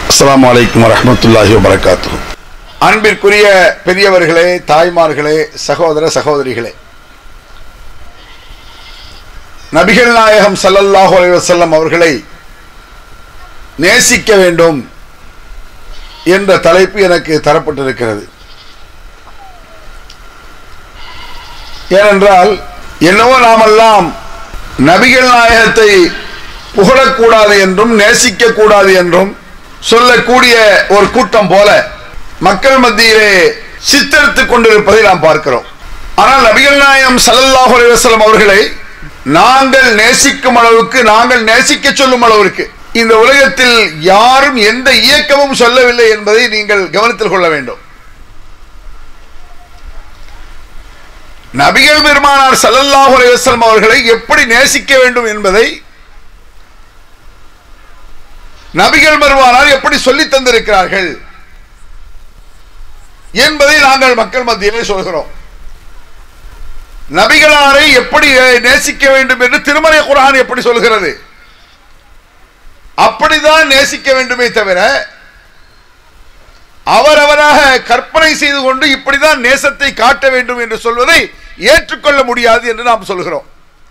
அஸ்ஸலாமு அலைக்கும் வரஹ்மத்துல்லாஹி வபரகாத்து அன்பிற்குரிய பெரியவர்களே தாய்மார்களே சகோதர சகோதரிகளே நபிகள் நாயகம் ஸல்லல்லாஹு அலைஹி வஸல்லம் அவர்களை நேசிக்க வேண்டும் என்ற தலைப்பு எனக்கு தரப்பட்டிருக்கிறது ஏனென்றால் என்னவோ நாமெல்லாம் நபிகள் நாயகத்தை புகழக்கூடாது என்றும் நேசிக்க கூடாது என்றும் சொல்லக்கூடிய ஒரு கூட்டம் போல மக்கள் மத்தியிலே சித்தரித்துக் கொண்டிருப்பதை நாம் பார்க்கிறோம் ஆனால் நபிகள் நாயகம் ஸல்லல்லாஹு அலைஹி வஸல்லம் அவர்களை நாங்கள் நேசிக்கும் அளவுக்கு நாங்கள் நேசிக்க சொல்லும் அளவிற்கு இந்த உலகத்தில் யாரும் எந்த இயக்கமும் சொல்லவில்லை என்பதை நீங்கள் கவனத்தில் கொள்ள வேண்டும் நபிகள் பெருமானார் ஸல்லல்லாஹு அலைஹி வஸல்லம் அவர்களை எப்படி நேசிக்க வேண்டும் என்பதை நபிகள் பெருமானார் எப்படி சொல்லி தந்திருக்கிறார்கள் என்பதை நாங்கள் மக்கள் மத்தியிலே சொல்கிறோம் நபிகளாரை எப்படி நேசிக்க வேண்டும் என்று திருமலை குரான் எப்படி சொல்கிறது அப்படிதான் நேசிக்க வேண்டுமே தவிர அவரவராக கற்பனை செய்து கொண்டு இப்படிதான் நேசத்தை காட்ட வேண்டும் என்று சொல்வதை ஏற்றுக்கொள்ள முடியாது என்று நாம் சொல்கிறோம்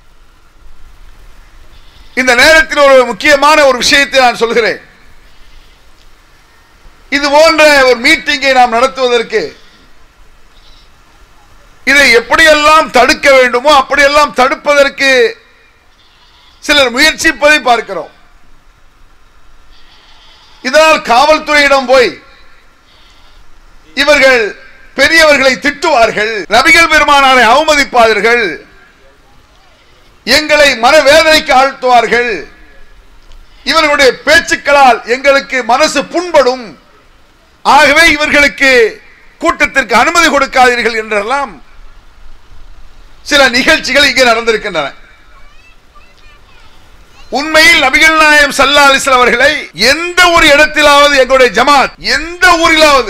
இந்த நேரத்தில் ஒரு முக்கியமான ஒரு விஷயத்தை நான் சொல்கிறேன் இது போன்ற ஒரு மீட்டிங்கை நாம் நடத்துவதற்கு இதை எப்படியெல்லாம் தடுக்க வேண்டுமோ அப்படியெல்லாம் தடுப்பதற்கு சிலர் முயற்சிப்பதை பார்க்கிறோம் இதனால் காவல்துறையிடம் போய் இவர்கள் பெரியவர்களை திட்டுவார்கள் நபிகள் பெருமானாரை அவமதிப்பார்கள் எங்களை மனவேதனைக்கு ஆழ்த்துவார்கள் இவர்களுடைய பேச்சுக்களால் எங்களுக்கு மனசு புண்படும் ஆகவே இவர்களுக்கு கூட்டத்திற்கு அனுமதி கொடுக்காதீர்கள் என்றெல்லாம் சில நிகழ்ச்சிகள் இங்கே நடந்திருக்கின்றன உண்மையில் நபிகள் நாயம் சல்லா அலிஸ்லாம் அவர்களை எந்த ஒரு இடத்திலாவது எங்களுடைய ஜமாத் எந்த ஊரிலாவது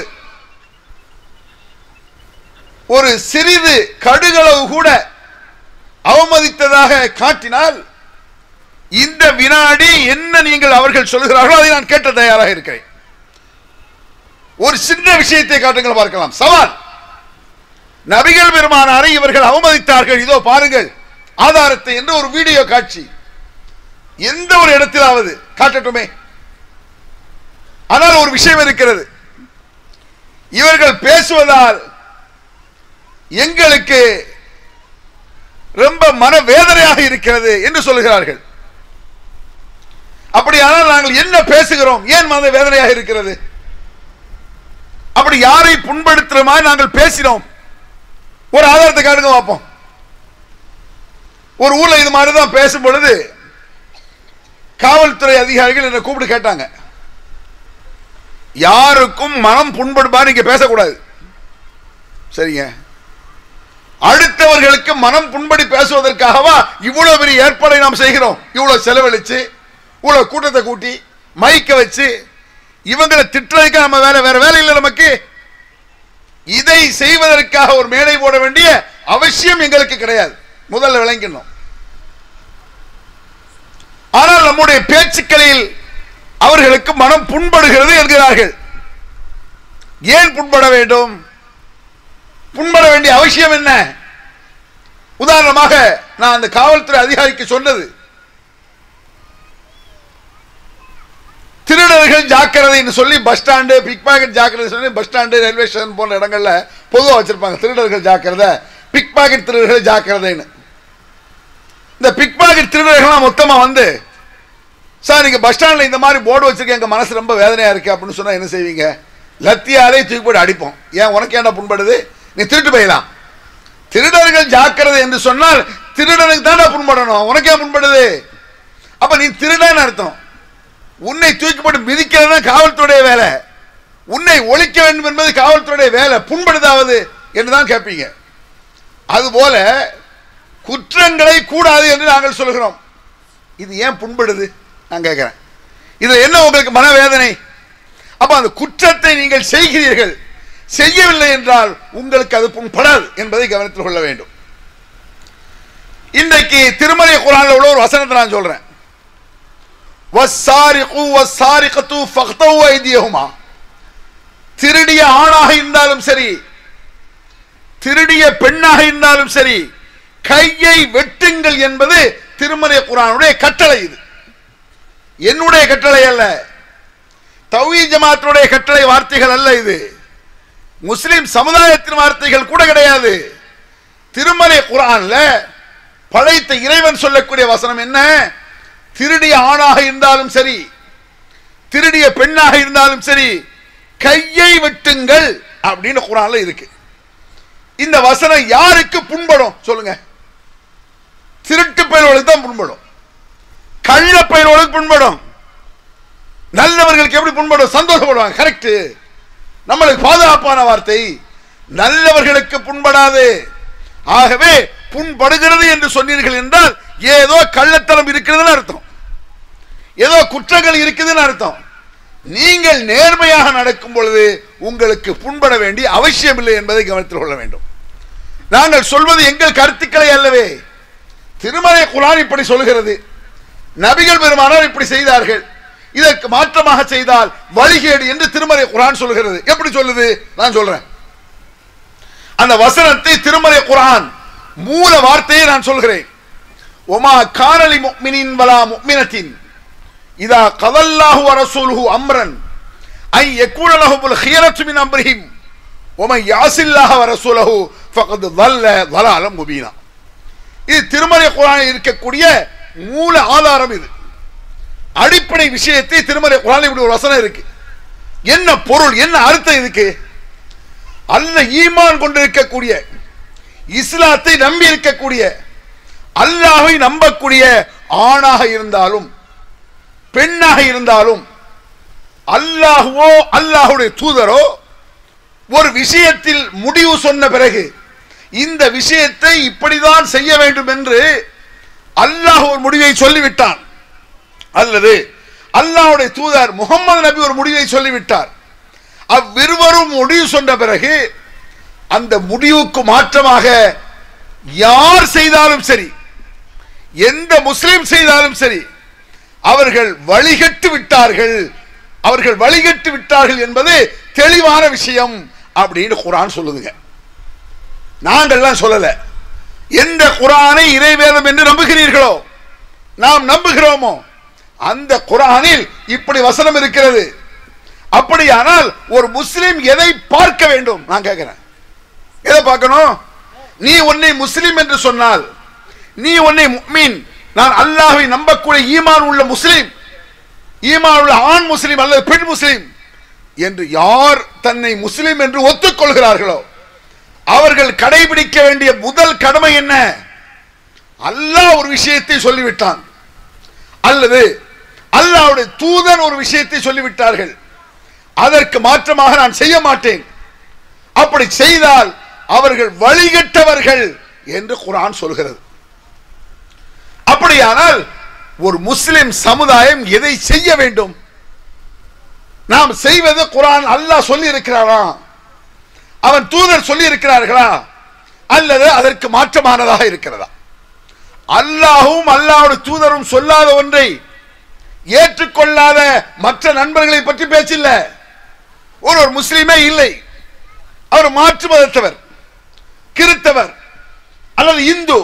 ஒரு சிறிது கடுகளவு கூட அவமதித்ததாக காட்டினால் இந்த வினாடி என்ன நீங்கள் அவர்கள் சொல்கிறார்களோ அதை நான் கேட்ட தயாராக இருக்கிறேன் ஒரு சின்ன விஷயத்தை காட்டுங்கள் பார்க்கலாம் சவால் நபிகள் பெருமானாரை இவர்கள் அவமதித்தார்கள் இதோ பாருங்கள் ஆதாரத்தை என்று ஒரு வீடியோ காட்சி எந்த ஒரு இடத்திலாவது காட்டட்டுமே ஆனால் ஒரு விஷயம் இருக்கிறது இவர்கள் பேசுவதால் எங்களுக்கு ரொம்ப மனவேதனையாக இருக்கிறது என்று சொல்கிறார்கள் அப்படியானால் நாங்கள் என்ன பேசுகிறோம் ஏன் மன வேதனையாக இருக்கிறது அப்படி யாரை புண்படுத்துற மாதிரி நாங்கள் பேசினோம் ஒரு ஆதாரத்தை காட்டுங்க பார்ப்போம் ஒரு ஊர்ல இது மாதிரி தான் பேசும் பொழுது காவல்துறை அதிகாரிகள் என்ன கூப்பிட்டு கேட்டாங்க யாருக்கும் மனம் புண்படுமா நீங்க பேசக்கூடாது சரிங்க அடுத்தவர்களுக்கு மனம் புண்படி பேசுவதற்காகவா இவ்வளவு பெரிய ஏற்பாடை நாம் செய்கிறோம் இவ்வளவு செலவழிச்சு இவ்வளவு கூட்டத்தை கூட்டி மைக்க வச்சு இவங்களை திட்டுறதுக்கு நம்ம வேலை வேற வேலை இல்லை நமக்கு இதை செய்வதற்காக ஒரு மேடை போட வேண்டிய அவசியம் எங்களுக்கு கிடையாது முதல்ல விளங்கிடணும் ஆனால் நம்முடைய பேச்சுக்களில் அவர்களுக்கு மனம் புண்படுகிறது என்கிறார்கள் ஏன் புண்பட வேண்டும் புண்பட வேண்டிய அவசியம் என்ன உதாரணமாக நான் அந்த காவல்துறை அதிகாரிக்கு சொன்னது திருடர்கள் ஜாக்கிரதைன்னு சொல்லி பஸ் ஸ்டாண்டு பிக் பாக்கெட் ஜாக்கிரதை சொல்லி பஸ் ஸ்டாண்டு ரயில்வே ஸ்டேஷன் போன்ற இடங்கள்ல பொதுவாக வச்சிருப்பாங்க திருடர்கள் ஜாக்கிரதை பிக் பாக்கெட் திருடர்கள் ஜாக்கிரதைன்னு இந்த பிக் பாக்கெட் திருடர்கள்லாம் மொத்தமாக வந்து சார் நீங்கள் பஸ் ஸ்டாண்டில் இந்த மாதிரி போர்டு வச்சிருக்க எங்கள் மனசு ரொம்ப வேதனையாக இருக்குது அப்படின்னு சொன்னால் என்ன செய்வீங்க லத்தியாலே தூக்கி போட்டு அடிப்போம் ஏன் உனக்கு என்ன புண்படுது நீ திருட்டு போயிடலாம் திருடர்கள் ஜாக்கிரதை என்று சொன்னால் திருடனுக்கு தானே புண்படணும் உனக்கே புண்படுது அப்ப நீ திருடன்னு அர்த்தம் உன்னை தூக்கி போட்டு மிதிக்கிறது காவல்துறைய வேலை உன்னை ஒழிக்க வேண்டும் என்பது காவல்துறைய வேலை புண்படுதாவது என்று தான் கேட்பீங்க அதுபோல குற்றங்களை கூடாது என்று நாங்கள் சொல்கிறோம் இது ஏன் புண்படுது நான் கேட்கிறேன் இதுல என்ன உங்களுக்கு மனவேதனை அப்ப அந்த குற்றத்தை நீங்கள் செய்கிறீர்கள் செய்யவில்லை என்றால் உங்களுக்கு அது புண்படாது என்பதை கவனத்தில் கொள்ள வேண்டும் இன்றைக்கு திருமலை குரான்ல உள்ள ஒரு வசனத்தை நான் சொல்றேன் வஸ்ஸாரிகு வஸ்ஸாரிகத்து ஃபக்தவு ஐதியஹுமா திருடிய ஆணாக இருந்தாலும் சரி திருடிய பெண்ணாக இருந்தாலும் சரி கையை வெட்டுங்கள் என்பது திருமலை குரானுடைய கட்டளை இது என்னுடைய கட்டளை அல்ல தௌஹீ ஜமாத்தினுடைய கட்டளை வார்த்தைகள் அல்ல இது முஸ்லிம் சமுதாயத்தின் வார்த்தைகள் கூட கிடையாது திருமலை குரான்ல படைத்த இறைவன் சொல்லக்கூடிய வசனம் என்ன திருடிய ஆணாக இருந்தாலும் சரி திருடிய பெண்ணாக இருந்தாலும் சரி கையை வெட்டுங்கள் அப்படின்னு குரான்ல இருக்கு இந்த வசனம் யாருக்கு புண்படும் சொல்லுங்க திருட்டு பயிர்களுக்கு தான் புண்படும் கள்ள பயிர்களுக்கு புண்படும் நல்லவர்களுக்கு எப்படி புண்படும் சந்தோஷப்படுவாங்க கரெக்ட் நம்மளுக்கு பாதுகாப்பான வார்த்தை நல்லவர்களுக்கு புண்படாது ஆகவே புண்படுகிறது என்று சொன்னீர்கள் என்றால் ஏதோ கள்ளத்தனம் இருக்கிறதுன்னு அர்த்தம் ஏதோ குற்றங்கள் இருக்குதுன்னு அர்த்தம் நீங்கள் நேர்மையாக நடக்கும் பொழுது உங்களுக்கு புண்பட வேண்டிய அவசியம் இல்லை என்பதை கவனத்தில் கொள்ள வேண்டும் நாங்கள் சொல்வது எங்கள் கருத்துக்களை அல்லவே திருமலை குரான் இப்படி சொல்கிறது நபிகள் பெருமானார் இப்படி செய்தார்கள் இதற்கு மாற்றமாக செய்தால் வழிகேடு என்று திருமலை குரான் சொல்கிறது எப்படி சொல்லுது நான் சொல்றேன் அந்த வசனத்தை திருமலை குரான் மூல வார்த்தையை நான் சொல்கிறேன் ஒமா காரலி முக்மினின் வலா முக்மினத்தின் இதா கதல்லாஹு வரசூலுஹு அம்ரன் ஐ யக்கூன லஹுமுல் ஹியரத்து மின் அம்ரிஹிம் ஒமை யாசில்லாஹ வரசூலஹு ஃபகத் வல்ல வலாலம் முபீனா இது திருமலை குரானில் இருக்கக்கூடிய மூல ஆதாரம் இது அடிப்படை விஷயத்தை திருமலை குரானில் இப்படி ஒரு வசனம் இருக்கு என்ன பொருள் என்ன அர்த்தம் இதுக்கு அல்ல ஈமான் கொண்டிருக்கக்கூடிய இஸ்லாத்தை நம்பி இருக்கக்கூடிய அல்லாஹை நம்பக்கூடிய ஆணாக இருந்தாலும் பெண்ணாக இருந்தாலும் அல்லாஹுவோ அல்லாஹுடைய தூதரோ ஒரு விஷயத்தில் முடிவு சொன்ன பிறகு இந்த விஷயத்தை இப்படிதான் செய்ய வேண்டும் என்று அல்லாஹ் ஒரு முடிவை சொல்லிவிட்டான் அல்லது அல்லாஹ்வுடைய தூதர் முகமது நபி ஒரு முடிவை சொல்லிவிட்டார் அவ்விருவரும் முடிவு சொன்ன பிறகு அந்த முடிவுக்கு மாற்றமாக யார் செய்தாலும் சரி எந்த முஸ்லிம் செய்தாலும் சரி அவர்கள் வழிகட்டு விட்டார்கள் அவர்கள் வழிகட்டு விட்டார்கள் என்பது தெளிவான விஷயம் அப்படின்னு குரான் சொல்லுதுங்க நாங்கள்லாம் சொல்லல எந்த குரானை இறைவேதம் என்று நம்புகிறீர்களோ நாம் நம்புகிறோமோ அந்த குரானில் இப்படி வசனம் இருக்கிறது அப்படியானால் ஒரு முஸ்லிம் எதை பார்க்க வேண்டும் நான் கேட்கிறேன் எதை பார்க்கணும் நீ உன்னை முஸ்லிம் என்று சொன்னால் நீ உன்னை முக்மீன் நான் அல்லாஹ்வை நம்பக்கூடிய ஈமான் உள்ள முஸ்லிம் ஈமான் உள்ள ஆண் முஸ்லிம் அல்லது பெண் முஸ்லிம் என்று யார் தன்னை முஸ்லிம் என்று ஒத்துக்கொள்கிறார்களோ அவர்கள் கடைபிடிக்க வேண்டிய முதல் கடமை என்ன அல்லாஹ் ஒரு விஷயத்தை சொல்லிவிட்டான் அல்லது அல்லாஹ்வுடைய தூதன் ஒரு விஷயத்தை சொல்லிவிட்டார்கள் அதற்கு மாற்றமாக நான் செய்ய மாட்டேன் அப்படி செய்தால் அவர்கள் வழிகட்டவர்கள் என்று குரான் சொல்கிறது அப்படியானால் ஒரு முஸ்லிம் சமுதாயம் எதை செய்ய வேண்டும் நாம் செய்வது குரான் அல்லாஹ் சொல்லி இருக்கிறாரா அவன் தூதர் சொல்லி இருக்கிறார்களா அல்லது அதற்கு மாற்றமானதாக இருக்கிறதா அல்லாஹும் அல்லாஹ்வுடைய தூதரும் சொல்லாத ஒன்றை ஏற்றுக்கொள்ளாத மற்ற நண்பர்களை பற்றி பேச்சில்ல ஒரு ஒரு முஸ்லீமே இல்லை அவர் மாற்று மதத்தவர் கிறித்தவர் அல்லது இந்து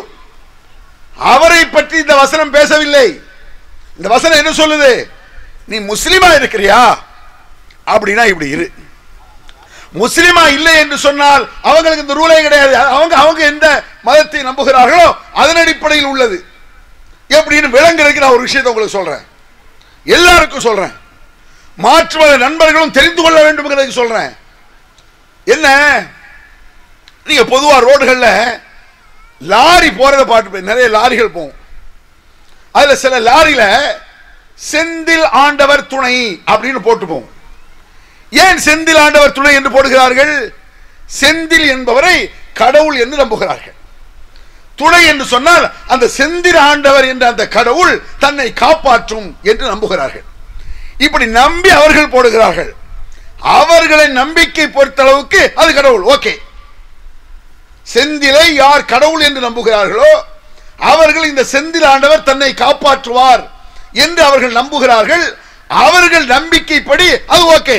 அவரை பற்றி இந்த வசனம் பேசவில்லை இந்த வசனம் என்ன சொல்லுது நீ முஸ்லிமா இருக்கிறியா அப்படின்னா இப்படி இரு முஸ்லிமா இல்லை என்று சொன்னால் அவங்களுக்கு இந்த ரூலே கிடையாது அவங்க அவங்க எந்த மதத்தை நம்புகிறார்களோ அதன் அடிப்படையில் உள்ளது எப்படின்னு விளங்குறதுக்கு நான் ஒரு விஷயத்தை உங்களுக்கு சொல்றேன் எல்லாருக்கும் சொல்றேன் மாற்று மத நண்பர்களும் தெரிந்து கொள்ள வேண்டும் சொல்றேன் என்ன நீங்க பொதுவா ரோடுகள்ல லாரி போறத பாட்டு நிறைய லாரிகள் போகும் அதுல சில லாரியில செந்தில் ஆண்டவர் துணை அப்படின்னு போட்டு போகும் ஏன் செந்தில் ஆண்டவர் துணை என்று போடுகிறார்கள் செந்தில் என்பவரை கடவுள் என்று நம்புகிறார்கள் துணை என்று சொன்னால் அந்த செந்தில் ஆண்டவர் என்ற அந்த கடவுள் தன்னை காப்பாற்றும் என்று நம்புகிறார்கள் இப்படி நம்பி அவர்கள் போடுகிறார்கள் அவர்களை நம்பிக்கை பொறுத்தளவுக்கு அது கடவுள் ஓகே செந்திலை யார் கடவுள் என்று நம்புகிறார்களோ அவர்கள் இந்த செந்தில் ஆண்டவர் தன்னை காப்பாற்றுவார் என்று அவர்கள் நம்புகிறார்கள் அவர்கள் நம்பிக்கைப்படி அது ஓகே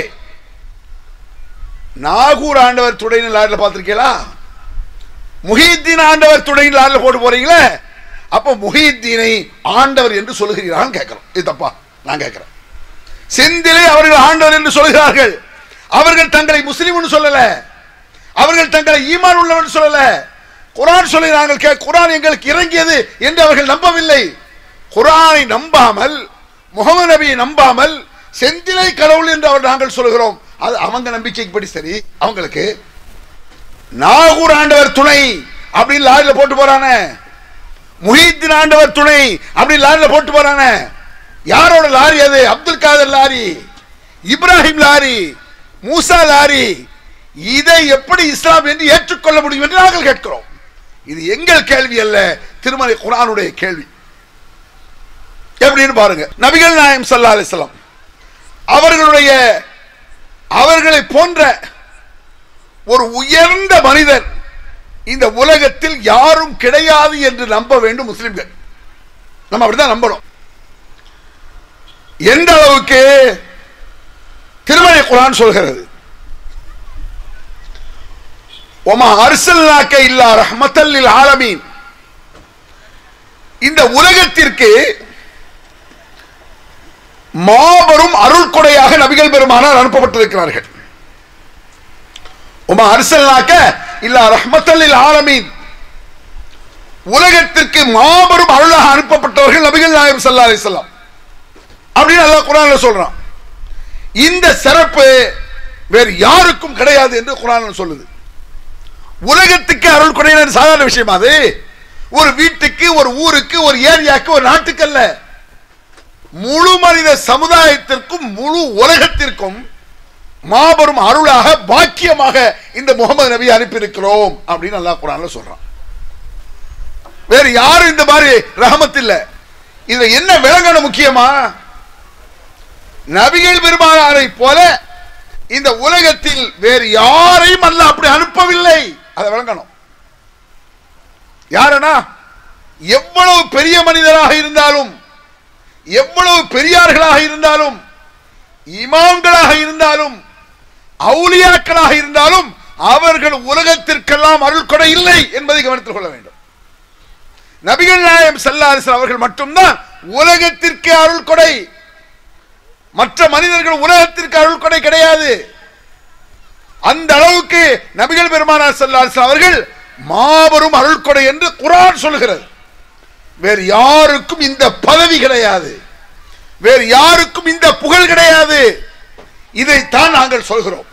நாகூர் ஆண்டவர் துணையின் லாரில் பார்த்திருக்கீங்களா முஹித்தீன் ஆண்டவர் துணையின் லாரில் போட்டு போறீங்களே அப்போ முஹித்தீனை ஆண்டவர் என்று சொல்லுகிறீர்களான்னு கேட்கிறோம் இது தப்பா நான் கேட்கிறேன் செந்திலை அவர்கள் ஆண்டவர் என்று சொல்கிறார்கள் அவர்கள் தங்களை முஸ்லிம்னு சொல்லல அவர்கள் தங்களை ஈமான் உள்ளவன் சொல்லல குரான் சொல்லுகிறார்கள் கே- குரான் எங்களுக்கு இறங்கியது என்று அவர்கள் நம்பவில்லை குரானை நம்பாமல் முகமது நபியை நம்பாமல் செந்திலை கடவுள் என்று அவர் நாங்கள் சொல்கிறோம் அது அவங்க நம்பிக்கைப்படி சரி அவங்களுக்கு நாகூர் ஆண்டவர் துணை அப்படின்னு லாரில போட்டு போறானே முஹீத்தின் ஆண்டவர் துணை அப்படி லாரில போட்டு போறானே யாரோட லாரி அது Abdul Khader lorry Ibrahim lorry Moosa lorry இதை எப்படி இஸ்லாம் என்று ஏற்றுக்கொள்ள முடியும் என்று நாங்கள் கேட்கிறோம் இது எங்கள் கேள்வி அல்ல திருமலை குரானுடைய கேள்வி எப்படின்னு பாருங்க நபிகள் நாயம் சல்லா அலிஸ்லாம் அவர்களுடைய அவர்களை போன்ற ஒரு உயர்ந்த மனிதர் இந்த உலகத்தில் யாரும் கிடையாது என்று நம்ப வேண்டும் முஸ்லிம்கள் நம்ம அப்படிதான் நம்பணும் எந்த அளவுக்கு திருமலை குரான் சொல்கிறது ஒமா அர்சல்னாக்க இல்லா ரஹ்மத்தல்லில் ஆலமீன் இந்த உலகத்திற்கு மாபெரும் அருள் கொடையாக நபிகள் பெருமானார் அனுப்பப்பட்டிருக்கிறார்கள் உமா அர்சல்னாக்க இல்லா ரஹ்மத்தல்லில் ஆலமீன் உலகத்திற்கு மாபெரும் அருளாக அனுப்பப்பட்டவர்கள் நபிகள் நாயம் ஸல்லல்லாஹு அலைஹி வஸல்லம் அப்படின்னு அல்லாஹ் குர்ஆன்ல சொல்றான் இந்த சிறப்பு வேறு யாருக்கும் கிடையாது என்று குர்ஆன் சொல்லுது உலகத்துக்கு அருள் கொடையினர் சாதாரண விஷயம் அது ஒரு வீட்டுக்கு ஒரு ஊருக்கு ஒரு ஏரியாக்கு ஒரு நாட்டுக்கு அல்ல முழு மனித சமுதாயத்திற்கும் முழு உலகத்திற்கும் மாபெரும் அருளாக பாக்கியமாக இந்த முகமது நபி அனுப்பியிருக்கிறோம் அப்படின்னு அல்லாஹ் குரான்ல சொல்றான் வேற யாரும் இந்த மாதிரி ரஹமத் இல்ல இதுல என்ன விளங்கணும் முக்கியமா நபிகள் பெருமானாரை போல இந்த உலகத்தில் வேறு யாரையும் அல்ல அப்படி அனுப்பவில்லை அதை விளங்கணும் யாருன்னா எவ்வளவு பெரிய மனிதராக இருந்தாலும் எவ்வளவு பெரியார்களாக இருந்தாலும் இமாம்களாக இருந்தாலும் அவுலியாக்களாக இருந்தாலும் அவர்கள் உலகத்திற்கெல்லாம் அருள் கொடை இல்லை என்பதை கவனித்துக் கொள்ள வேண்டும் நபிகள் நாயம் செல்லாரிசல் அவர்கள் மட்டும்தான் உலகத்திற்கு அருள் கொடை மற்ற மனிதர்கள் உலகத்திற்கு அருள் கொடை கிடையாது அந்த அளவுக்கு நபிகள் பெருமானார் செல்லாரிசல் அவர்கள் மாபெரும் அருள் கொடை என்று குரான் சொல்கிறது வேறு யாருக்கும் இந்த பதவி கிடையாது வேறு யாருக்கும் இந்த புகழ் கிடையாது இதைத்தான் நாங்கள் சொல்கிறோம்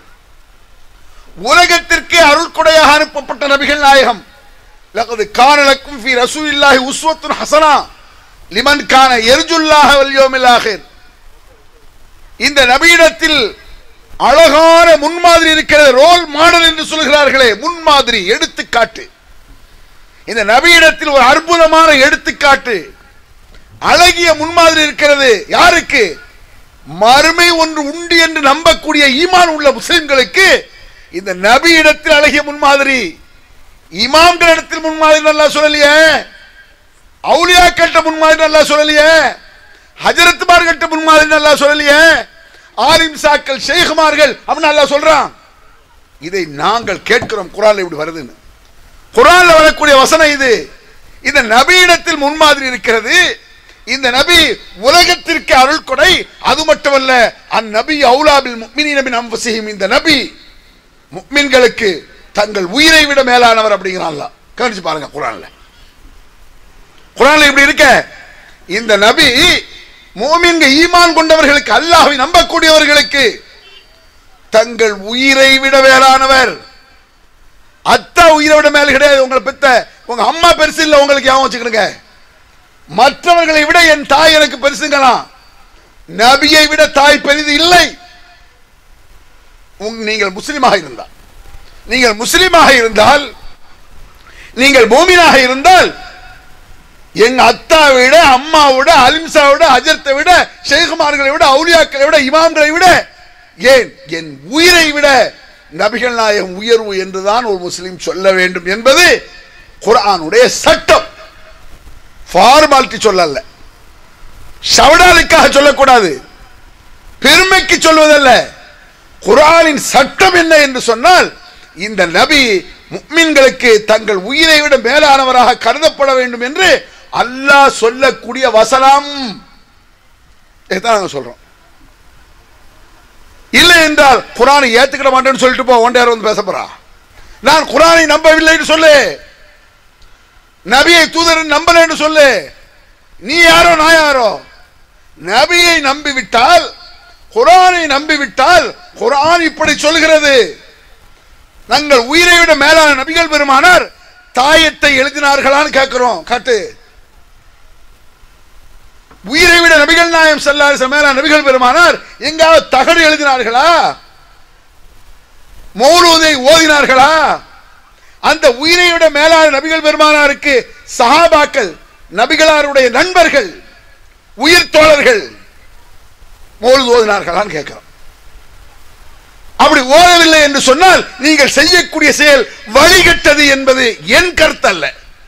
உலகத்திற்கு அருள் கொடையாக அனுப்பப்பட்ட நபிகள் நாயகம் லகது கானலக்கும் ஃபி ரசூலில்லாஹி உஸ்வத்துன் ஹசனா லிமன் கான எர்ஜுல்லாஹ வல் யௌமில் ஆகிர் இந்த நபியிடத்தில் அழகான முன்மாதிரி இருக்கிறது ரோல் மாடல் என்று சொல்கிறார்களே முன்மாதிரி எடுத்துக்காட்டு இந்த நபியிடத்தில் ஒரு அற்புதமான எடுத்துக்காட்டு அழகிய முன்மாதிரி இருக்கிறது யாருக்கு மறுமை ஒன்று உண்டு என்று நம்பக்கூடிய ஈமான் உள்ள முஸ்லிம்களுக்கு இந்த நபியிடத்தில் அழகிய முன்மாதிரி இமாம்களிடத்தில் முன்மாதிரி நல்லா சொல்லலையே அவுலியாக்கள்கிட்ட முன்மாதிரி நல்லா சொல்லலையே ஹஜரத்மார்கிட்ட முன்மாதிரி நல்லா சொல்லலையே ஆலிம் சாக்கள் ஷேகுமார்கள் அப்படின்னு நல்லா சொல்றான் இதை நாங்கள் கேட்கிறோம் குரான்ல இப்படி வருதுன்னு குரான்ல வரக்கூடிய வசனம் இது இந்த நபியிடத்தில் முன்மாதிரி இருக்கிறது இந்த நபி உலகத்திற்கு அருள் கொடை அது மட்டுமல்ல அந்நபி அவுலாபில் முக்மினி நபி நம்பசியும் இந்த நபி முக்மின்களுக்கு தங்கள் உயிரை விட மேலானவர் அப்படிங்கிறான்ல கவனிச்சு பாருங்க குரான்ல குரான்ல இப்படி இருக்க இந்த நபி மூமின்க ஈமான் கொண்டவர்களுக்கு அல்லாஹ்வை நம்பக்கூடியவர்களுக்கு தங்கள் உயிரை விட மேலானவர் அத்தா உயிரை விட மேல கிடையாது உங்களை பெத்த உங்க அம்மா பெருசு இல்ல உங்களுக்கு ஞாபகம் வச்சுக்கிடுங்க மற்றவர்களை விட என் தாய் எனக்கு பெருசுங்களாம் நபியை விட தாய் பெரிது இல்லை உங்- நீங்கள் முஸ்லிமாக இருந்தால் நீங்கள் முஸ்லிமாக இருந்தால் நீங்கள் மூமினாக இருந்தால் எங்க அத்தா விட அம்மா விட அலிம்சா விட அஜர்த்தை விட ஷேகுமார்களை விட அவுலியாக்களை விட இமாம்களை விட ஏன் என் உயிரை விட நபிகள் நாயகம் உயர்வு என்றுதான் ஒரு முஸ்லிம் சொல்ல வேண்டும் என்பது குர்ஆனுடைய சட்டம் ஃபார்மாலிட்டி சொல்லல சவடாலுக்காக சொல்லக்கூடாது பெருமைக்கு சொல்வதல்ல குரானின் சட்டம் என்ன என்று சொன்னால் இந்த நபி முக்மின்களுக்கு தங்கள் உயிரை விட மேலானவராக கருதப்பட வேண்டும் என்று அல்லாஹ் சொல்லக்கூடிய வசனம் இதைத்தான் நாங்க சொல்றோம் இல்லை என்றால் குரானை ஏத்துக்கிட மாட்டேன்னு சொல்லிட்டு போ ஒன்றையார் வந்து பேச போறா நான் குரானை நம்பவில்லைன்னு சொல்லு நபியை தூதரன் நம்பலன்னு சொல்லு நீ யாரோ நான் யாரோ நபியை நம்பிவிட்டால் குரானை நம்பிவிட்டால் குரான் இப்படி சொல்கிறது நாங்கள் உயிரை விட மேலான நபிகள் பெருமானார் தாயத்தை எழுதினார்களான்னு கேட்கிறோம் காட்டு உயிரை விட நபிகள் நாயம் செல்லாத மேலான நபிகள் பெருமானார் எங்காவது தகடு எழுதினார்களா மௌலூதை ஓதினார்களா அந்த உயிரை விட மேலான நபிகள் பெருமானாருக்கு சஹாபாக்கள் நபிகளாருடைய நண்பர்கள் உயிர் தோழர்கள் மௌலூத் ஓதினார்களான்னு கேட்கிறோம் அப்படி ஓதவில்லை என்று சொன்னால் நீங்கள் செய்யக்கூடிய செயல் வழிகட்டது என்பது என் கருத்தல்ல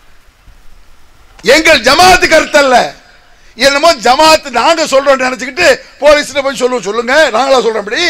எங்கள் ஜமாத்து கருத்தல்ல என்னமோ ஜமாத்து நாங்க சொல்றோம் நினைச்சுக்கிட்டு போலீஸ்ல போய் சொல்லுவோம் சொல்லுங்க நாங்களா சொல்றோம் அப்படி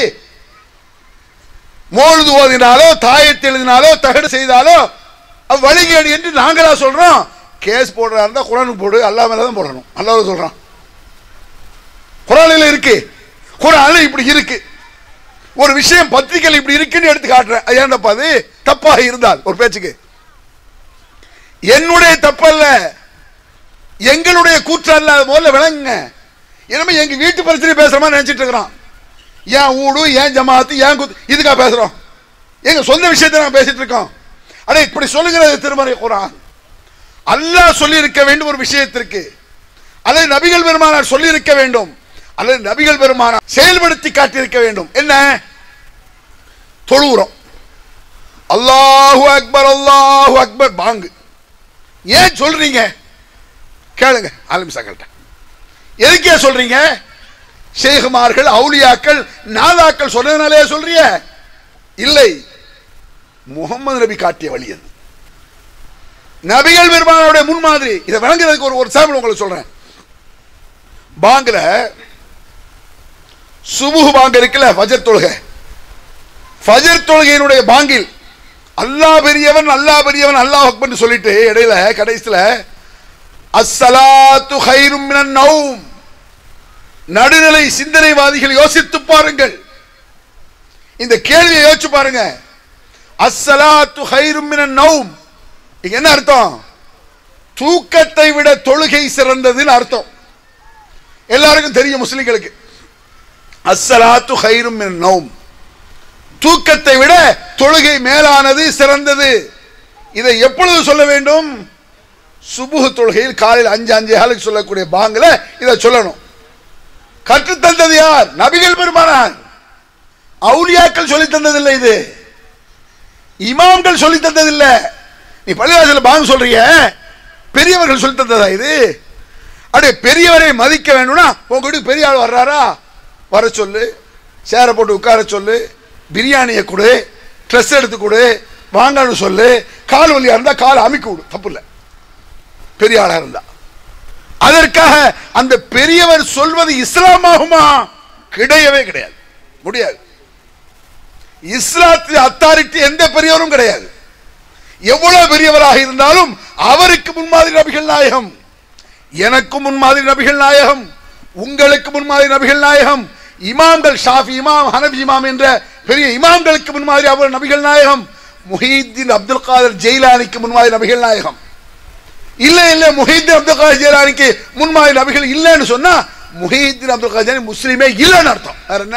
மோழுது ஓதினாலோ தாயத்தை எழுதினாலோ தகடு செய்தாலோ அது வழிகேடு என்று நாங்களா சொல்றோம் கேஸ் போடுறா இருந்தா குரானுக்கு போடு அல்லா மேல தான் போடணும் அல்லாஹ் சொல்றான் குரானில் இருக்கு குரானில் இப்படி இருக்கு ஒரு விஷயம் பத்திரிகையில் இப்படி இருக்குன்னு எடுத்து காட்டுறேன் அது ஏன் தப்பா அது தப்பாக இருந்தால் ஒரு பேச்சுக்கு என்னுடைய தப்பல்ல எங்களுடைய கூற்று அல்ல அது முதல்ல விளங்குங்க என்னமே எங்க வீட்டு பிரச்சனை பேசுற மாதிரி நினைச்சிட்டு இருக்கிறோம் ஏன் ஊடு ஏன் ஜமாத்து ஏன் குத்து இதுக்கா பேசுறோம் எங்க சொந்த விஷயத்தை நாங்க பேசிட்டு இருக்கோம் அடே இப்படி சொல்லுகிறது திருமறை குரான் அல்லாஹ் சொல்லி இருக்க வேண்டும் ஒரு விஷயத்திற்கு அதை நபிகள் பெருமானார் சொல்லி இருக்க வேண்டும் அல்லது நபிகள் பெருமானார் செயல்படுத்தி காட்டியிருக்க வேண்டும் என்ன தொழுகிறோம் அல்லாஹு அக்பர் அல்லாஹு அக்பர் பாங்கு ஏன் சொல்றீங்க கேளுங்க ஆலிம்சாக்கள்கிட்ட எதுக்கே சொல்றீங்க ஷேகுமார்கள் அவுலியாக்கள் நாதாக்கள் சொன்னதுனாலே சொல்றிய இல்லை முகமது நபி காட்டிய வழி அது நபிகள் பெருமானுடைய முன்மாதிரி இதை விளங்குறதுக்கு ஒரு ஒரு சாம்பிள் உங்களுக்கு சொல்றேன் பாங்குல சுபுகு பாங்கு இருக்குல்ல ஃபஜர் தொழுகை ஃபஜர் தொழுகையினுடைய பாங்கில் அல்லாஹ் பெரியவன் அல்லாஹ் பெரியவன் அல்லாஹ் அக்பர்னு சொல்லிட்டு இடையில கடைசியில அஸ்ஸலாத்து ஹைரும் மினன் நௌம் நடுநிலை சிந்தனைவாதிகள் யோசித்து பாருங்கள் இந்த கேள்வியை யோசிச்சு பாருங்க அஸ்ஸலாத்து ஹைரும் மினன் நௌம் இங்க என்ன அர்த்தம் தூக்கத்தை விட தொழுகை சிறந்ததுன்னு அர்த்தம் எல்லாருக்கும் தெரியும் முஸ்லிம்களுக்கு அஸ்ஸலாத்து ஹைரும் மினன் நௌம் தூக்கத்தை விட தொழுகை மேலானது சிறந்தது இதை எப்பொழுது சொல்ல வேண்டும் சுபுகு தொழுகையில் காலையில் அஞ்சு அஞ்சு காலுக்கு சொல்லக்கூடிய பாங்கில் இதை சொல்லணும் கற்றுத்தந்தது யார் நபிகள் பெருமானார் அவுலியாக்கள் சொல்லி தந்ததில்லை இது இமாம்கள் சொல்லி தந்ததில்லை நீ பள்ளிவாசல பாங்க சொல்றீங்க பெரியவர்கள் சொல்லி தந்ததா இது அப்படியே பெரியவரை மதிக்க வேணும்னா உங்க வீட்டுக்கு பெரிய ஆள் வர்றாரா வர சொல்லு சேரை போட்டு உட்கார சொல்லு பிரியாணியை கொடு ட்ரெஸ் எடுத்து கொடு வாங்கன்னு சொல்லு கால் வலியா இருந்தா கால் அமைக்க விடு தப்பு இல்லை பெரிய ஆளா இருந்தா அதற்காக அந்த பெரியவர் சொல்வது இஸ்லாமாகுமா கிடையவே கிடையாது முடியாது இஸ்லாத்து அத்தாரிட்டி எந்த பெரியவரும் கிடையாது எவ்வளவு பெரியவராக இருந்தாலும் அவருக்கு முன்மாதிரி நபிகள் நாயகம் எனக்கு முன்மாதிரி நபிகள் நாயகம் உங்களுக்கு முன்மாதிரி நபிகள் நாயகம் இமாம்கள் ஷாஃபி இமாம் ஹனபி இமாம் என்ற பெரிய இமாம்களுக்கு முன்மாதிரி அவர் நபிகள் நாயகம் முஹீத்தீன் அப்துல் காதர் ஜெயிலானிக்கு முன்மாதிரி நபிகள் நாயகம் இல்ல இல்ல முஹீத்தீன் அப்துல் காதர் ஜெயிலானிக்கு முன்மாதிரி நபிகள் இல்லைன்னு சொன்னா முஹீத்தீன் அப்துல் காதர் ஜெயிலானி முஸ்லீமே இல்லைன்னு அர்த்தம் வேற என்ன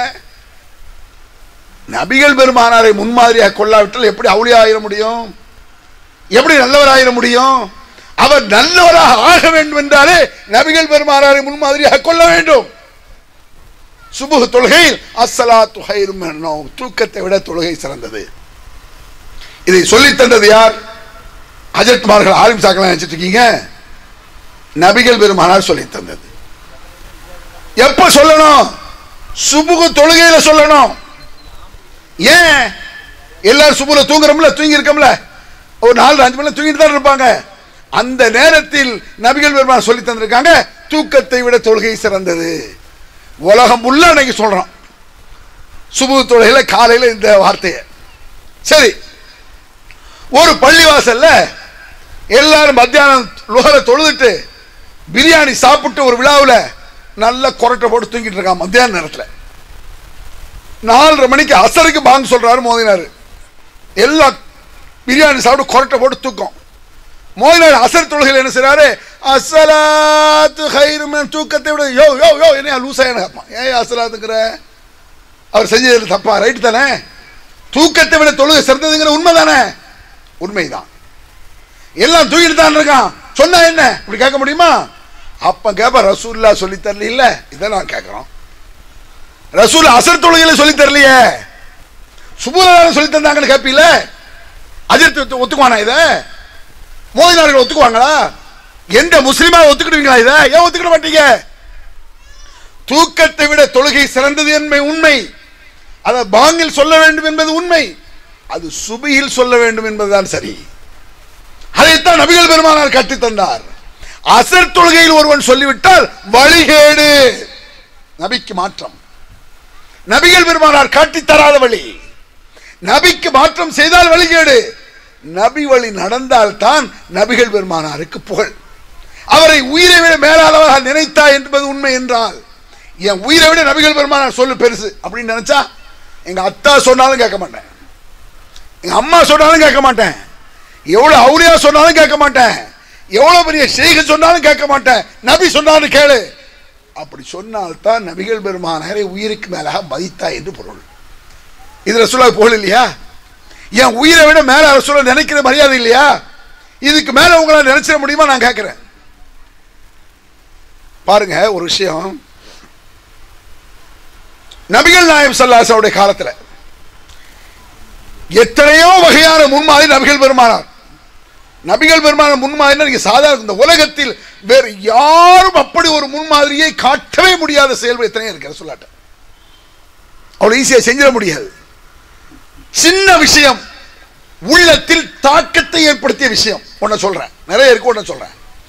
நபிகள் பெருமானாரை முன்மாதிரியாக கொள்ளாவிட்டால் எப்படி அவுளியா ஆயிட முடியும் எப்படி நல்லவராயிட முடியும் அவர் நல்லவராக ஆக வேண்டும் என்றாலே நபிகள் பெருமானாரை முன்மாதிரியாக கொள்ள வேண்டும் சுபுகு தொழுகையில் அஸ்ஸலாத்து ஹைரும் மினன்னௌம். தூக்கத்தை விட தொழுகை சிறந்தது இதை சொல்லித் தந்தது யார் அஜத்மார்கள் ஆலிம் சாக்கலாம் நினைச்சிட்டு இருக்கீங்க நபிகள் பெருமானார் சொல்லித் தந்தது எப்ப சொல்லணும் சுபுகு தொழுகையில சொல்லணும் ஏன் எல்லாரும் சுபுல தூங்குறோம்ல தூங்கி இருக்கோம்ல ஒரு நாலு அஞ்சு மணி நேரம் தூங்கிட்டு தான் இருப்பாங்க அந்த நேரத்தில் நபிகள் பெருமான் சொல்லி தந்திருக்காங்க தூக்கத்தை விட தொழுகை சிறந்தது உலகம் உள்ள அன்னைக்கு சொல்றான் சுபு தொழுகையில காலையில இந்த வார்த்தையை சரி ஒரு பள்ளிவாசல்ல எல்லாரும் மத்தியானம் லுகரை தொழுதுட்டு பிரியாணி சாப்பிட்டு ஒரு விழாவில் நல்ல கொரட்டை போட்டு தூங்கிட்டு இருக்கான் மத்தியான நேரத்தில் நாலரை மணிக்கு அசருக்கு பாங்க சொல்றாரு மோதினார் எல்லாம் பிரியாணி சாப்பிட்டு கொரட்டை போட்டு தூக்கம் மோதினார் அசர் தொழுகையில் என்ன செய்றாரு அசலாத்து ஹைருமன் தூக்கத்தை விட யோ யோ யோ என்ன லூசா என்ன கேட்பான் ஏன் அசலாத்துங்கிற அவர் செஞ்சது தப்பா ரைட்டு தானே தூக்கத்தை விட தொழுகை சிறந்ததுங்கிற உண்மை தானே உண்மைதான் எல்லாம் தூக்கிட்டு தான் இருக்கான் சொன்னா என்ன இப்படி கேட்க முடியுமா அப்ப கேப்ப ரசூல்லா சொல்லி தரல இல்ல இதை நான் கேட்கிறோம் ரசூல் அசர் தொழுகையில சொல்லி தரலையே சுபூதான சொல்லி தந்தாங்கன்னு கேப்பீல அஜித் ஒத்துக்குவானா இத மோதினார்கள் ஒத்துக்குவாங்களா எந்த முஸ்லிமா ஒத்துக்கிடுவீங்களா இத ஏன் ஒத்துக்கிட மாட்டீங்க தூக்கத்தை விட தொழுகை சிறந்தது என்பது உண்மை அதை பாங்கில் சொல்ல வேண்டும் என்பது உண்மை அது சுபியில் சொல்ல வேண்டும் என்பதுதான் சரி அதைத்தான் நபிகள் பெருமானார் கற்றுத் தந்தார் அசர் தொழுகையில் ஒருவன் சொல்லிவிட்டால் வழிகேடு நபிக்கு மாற்றம் நபிகள் பெருமானார் காட்டித் தராத வழி நபிக்கு மாற்றம் செய்தால் வழிகேடு நபி வழி நடந்தால் தான் நபிகள் பெருமானாருக்கு புகழ் அவரை உயிரை விட மேலாளவராக நினைத்தா என்பது உண்மை என்றால் என் உயிரை விட நபிகள் பெருமானார் சொல்லு பெருசு அப்படின்னு நினைச்சா எங்க அத்தா சொன்னாலும் கேட்க மாட்டேன் எங்க அம்மா சொன்னாலும் கேட்க மாட்டேன் எவ்வளவு அவுளியா சொன்னாலும் கேட்க மாட்டேன் எவ்வளவு பெரிய செய்க சொன்னாலும் கேட்க மாட்டேன் நபி சொன்னாலும் கேளு அப்படி சொன்னால்தான் நபிகள் பெருமானாரை உயிருக்கு மேலாக மதித்தா என்று பொருள் இது ரசூலா புகழ் இல்லையா என் உயிரை விட மேல ரசூலா நினைக்கிற மரியாதை இல்லையா இதுக்கு மேல உங்களால் நினைச்சிட முடியுமா நான் கேட்கிறேன் பாருங்க ஒரு விஷயம் நபிகள் நாயம் சல்லாசனுடைய காலத்துல எத்தனையோ வகையான முன்மாதிரி நபிகள் பெருமானார் நபிகள் பெருமானார் முன்மாதிரி நீங்க சாதாரண இந்த உலகத்தில் வேறு யாரும் அப்படி ஒரு முன்மாதிரியை காட்டவே முடியாத செயல்கள் எத்தனையோ இருக்கு சொல்லாட்ட அவ்வளவு ஈஸியா செஞ்சிட முடியாது சின்ன விஷயம் உள்ளத்தில் தாக்கத்தை ஏற்படுத்திய விஷயம் ஒன்ன சொல்றேன் நிறைய இருக்கு ஒன்ன சொல்றேன்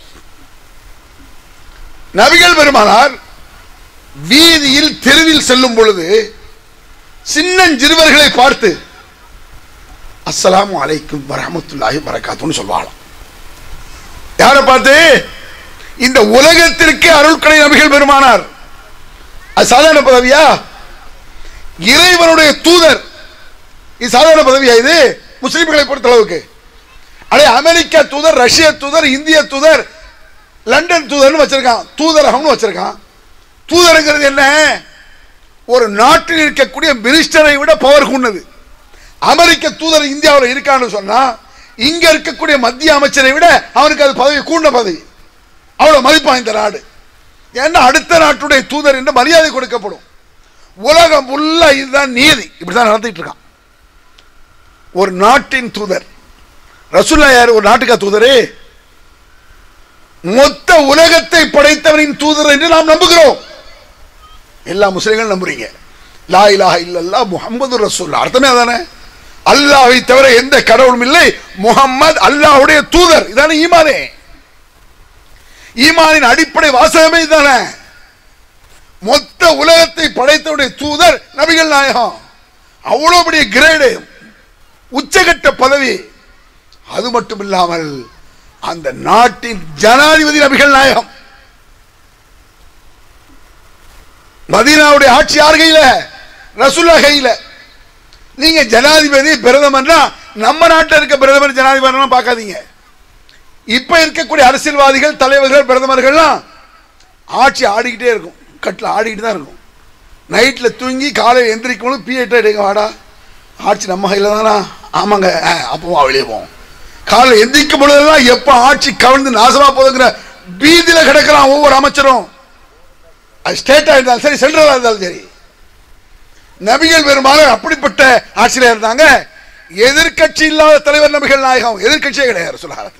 நபிகள் பெருமானார் வீதியில் தெருவில் செல்லும் பொழுது சின்னஞ்சிறுவர்களை பார்த்து அஸ்ஸலாமு அலைக்கும் வரஹமத்துல்லாஹி வரகாத்துன்னு சொல்வாளாம் யாரை பார்த்து இந்த உலகத்திற்கு அருள்கடை நபிகள் பெருமானார் அது சாதாரண பதவியா இறைவனுடைய தூதர் இது சாதாரண பதவியா இது முஸ்லிம்களை பொறுத்த அளவுக்கு அடே அமெரிக்கா தூதர் ரஷ்ய தூதர் இந்திய தூதர் லண்டன் தூதர்னு வச்சிருக்கான் தூதரகம்னு வச்சிருக்கான் தூதருங்கிறது என்ன ஒரு நாட்டில் இருக்கக்கூடிய மினிஸ்டரை விட பவர் கொண்டது அமெரிக்க தூதர் இந்தியாவில் இருக்கான்னு சொன்னா இங்க இருக்கக்கூடிய மத்திய அமைச்சரை விட அவனுக்கு அது பதவி கூண்ட பதவி அவ்வளவு மதிப்பான் இந்த நாடு ஏன்னா அடுத்த நாட்டுடைய தூதர் என்று மரியாதை கொடுக்கப்படும் உலகம் உள்ள இதுதான் நீதி இப்படிதான் நடத்திட்டு இருக்கான் ஒரு நாட்டின் தூதர் ரசுல்லா யார் ஒரு நாட்டுக்கா தூதரே மொத்த உலகத்தை படைத்தவனின் தூதர் என்று நாம் நம்புகிறோம் எல்லா முஸ்லிம்களும் நம்புறீங்க லா இலாஹ இல்லல்லா முஹம்மது ரசூல்லா அர்த்தமே அதானே அல்லாஹை தவிர எந்த கடவுளும் இல்லை முகம்மது அல்லாஹ்வுடைய தூதர் இதானே ஈமானே ஈமானின் அடிப்படை வாசகமே இதுதானே மொத்த உலகத்தை படைத்தவுடைய தூதர் நபிகள் நாயகம் அவ்வளோ பெரிய கிரேடு உச்சகட்ட பதவி அது மட்டும் இல்லாமல் அந்த நாட்டின் ஜனாதிபதி நபிகள் நாயகம் மதீனாவுடைய ஆட்சி யார் கையில ரசுல்லா கையில நீங்க ஜனாதிபதி பிரதமர்னா நம்ம நாட்டில் இருக்க பிரதமர் ஜனாதிபதி பார்க்காதீங்க இப்ப இருக்கக்கூடிய அரசியல்வாதிகள் தலைவர்கள் பிரதமர்கள்லாம் ஆட்சி ஆடிக்கிட்டே இருக்கும் கட்டில் ஆடிக்கிட்டு தான் இருக்கும் நைட்டில் தூங்கி காலையில் எந்திரிக்கணும் பிஎட் எடுக்க வாடா ஆட்சி நம்ம கையில் தானா ஆமாங்க ஆ, அப்போ வெளியே போவோம் காலையில் எந்திரிக்கும் பொழுதெல்லாம் எப்போ ஆட்சி கவிழ்ந்து நாசமா போதுங்கிற பீதியில கிடக்கிறான் ஒவ்வொரு அமைச்சரும் அது ஸ்டேட்டாக இருந்தாலும் சரி சென்ட்ரலாக இருந்தாலும் சரி நபிகள் பெருமாள் அப்படிப்பட்ட ஆட்சியில் இருந்தாங்க எதிர்க்கட்சி இல்லாத தலைவர் நபிகள் நாயகம் எதிர்க்கட்சியே கிடையாது சுலகாலத்தில்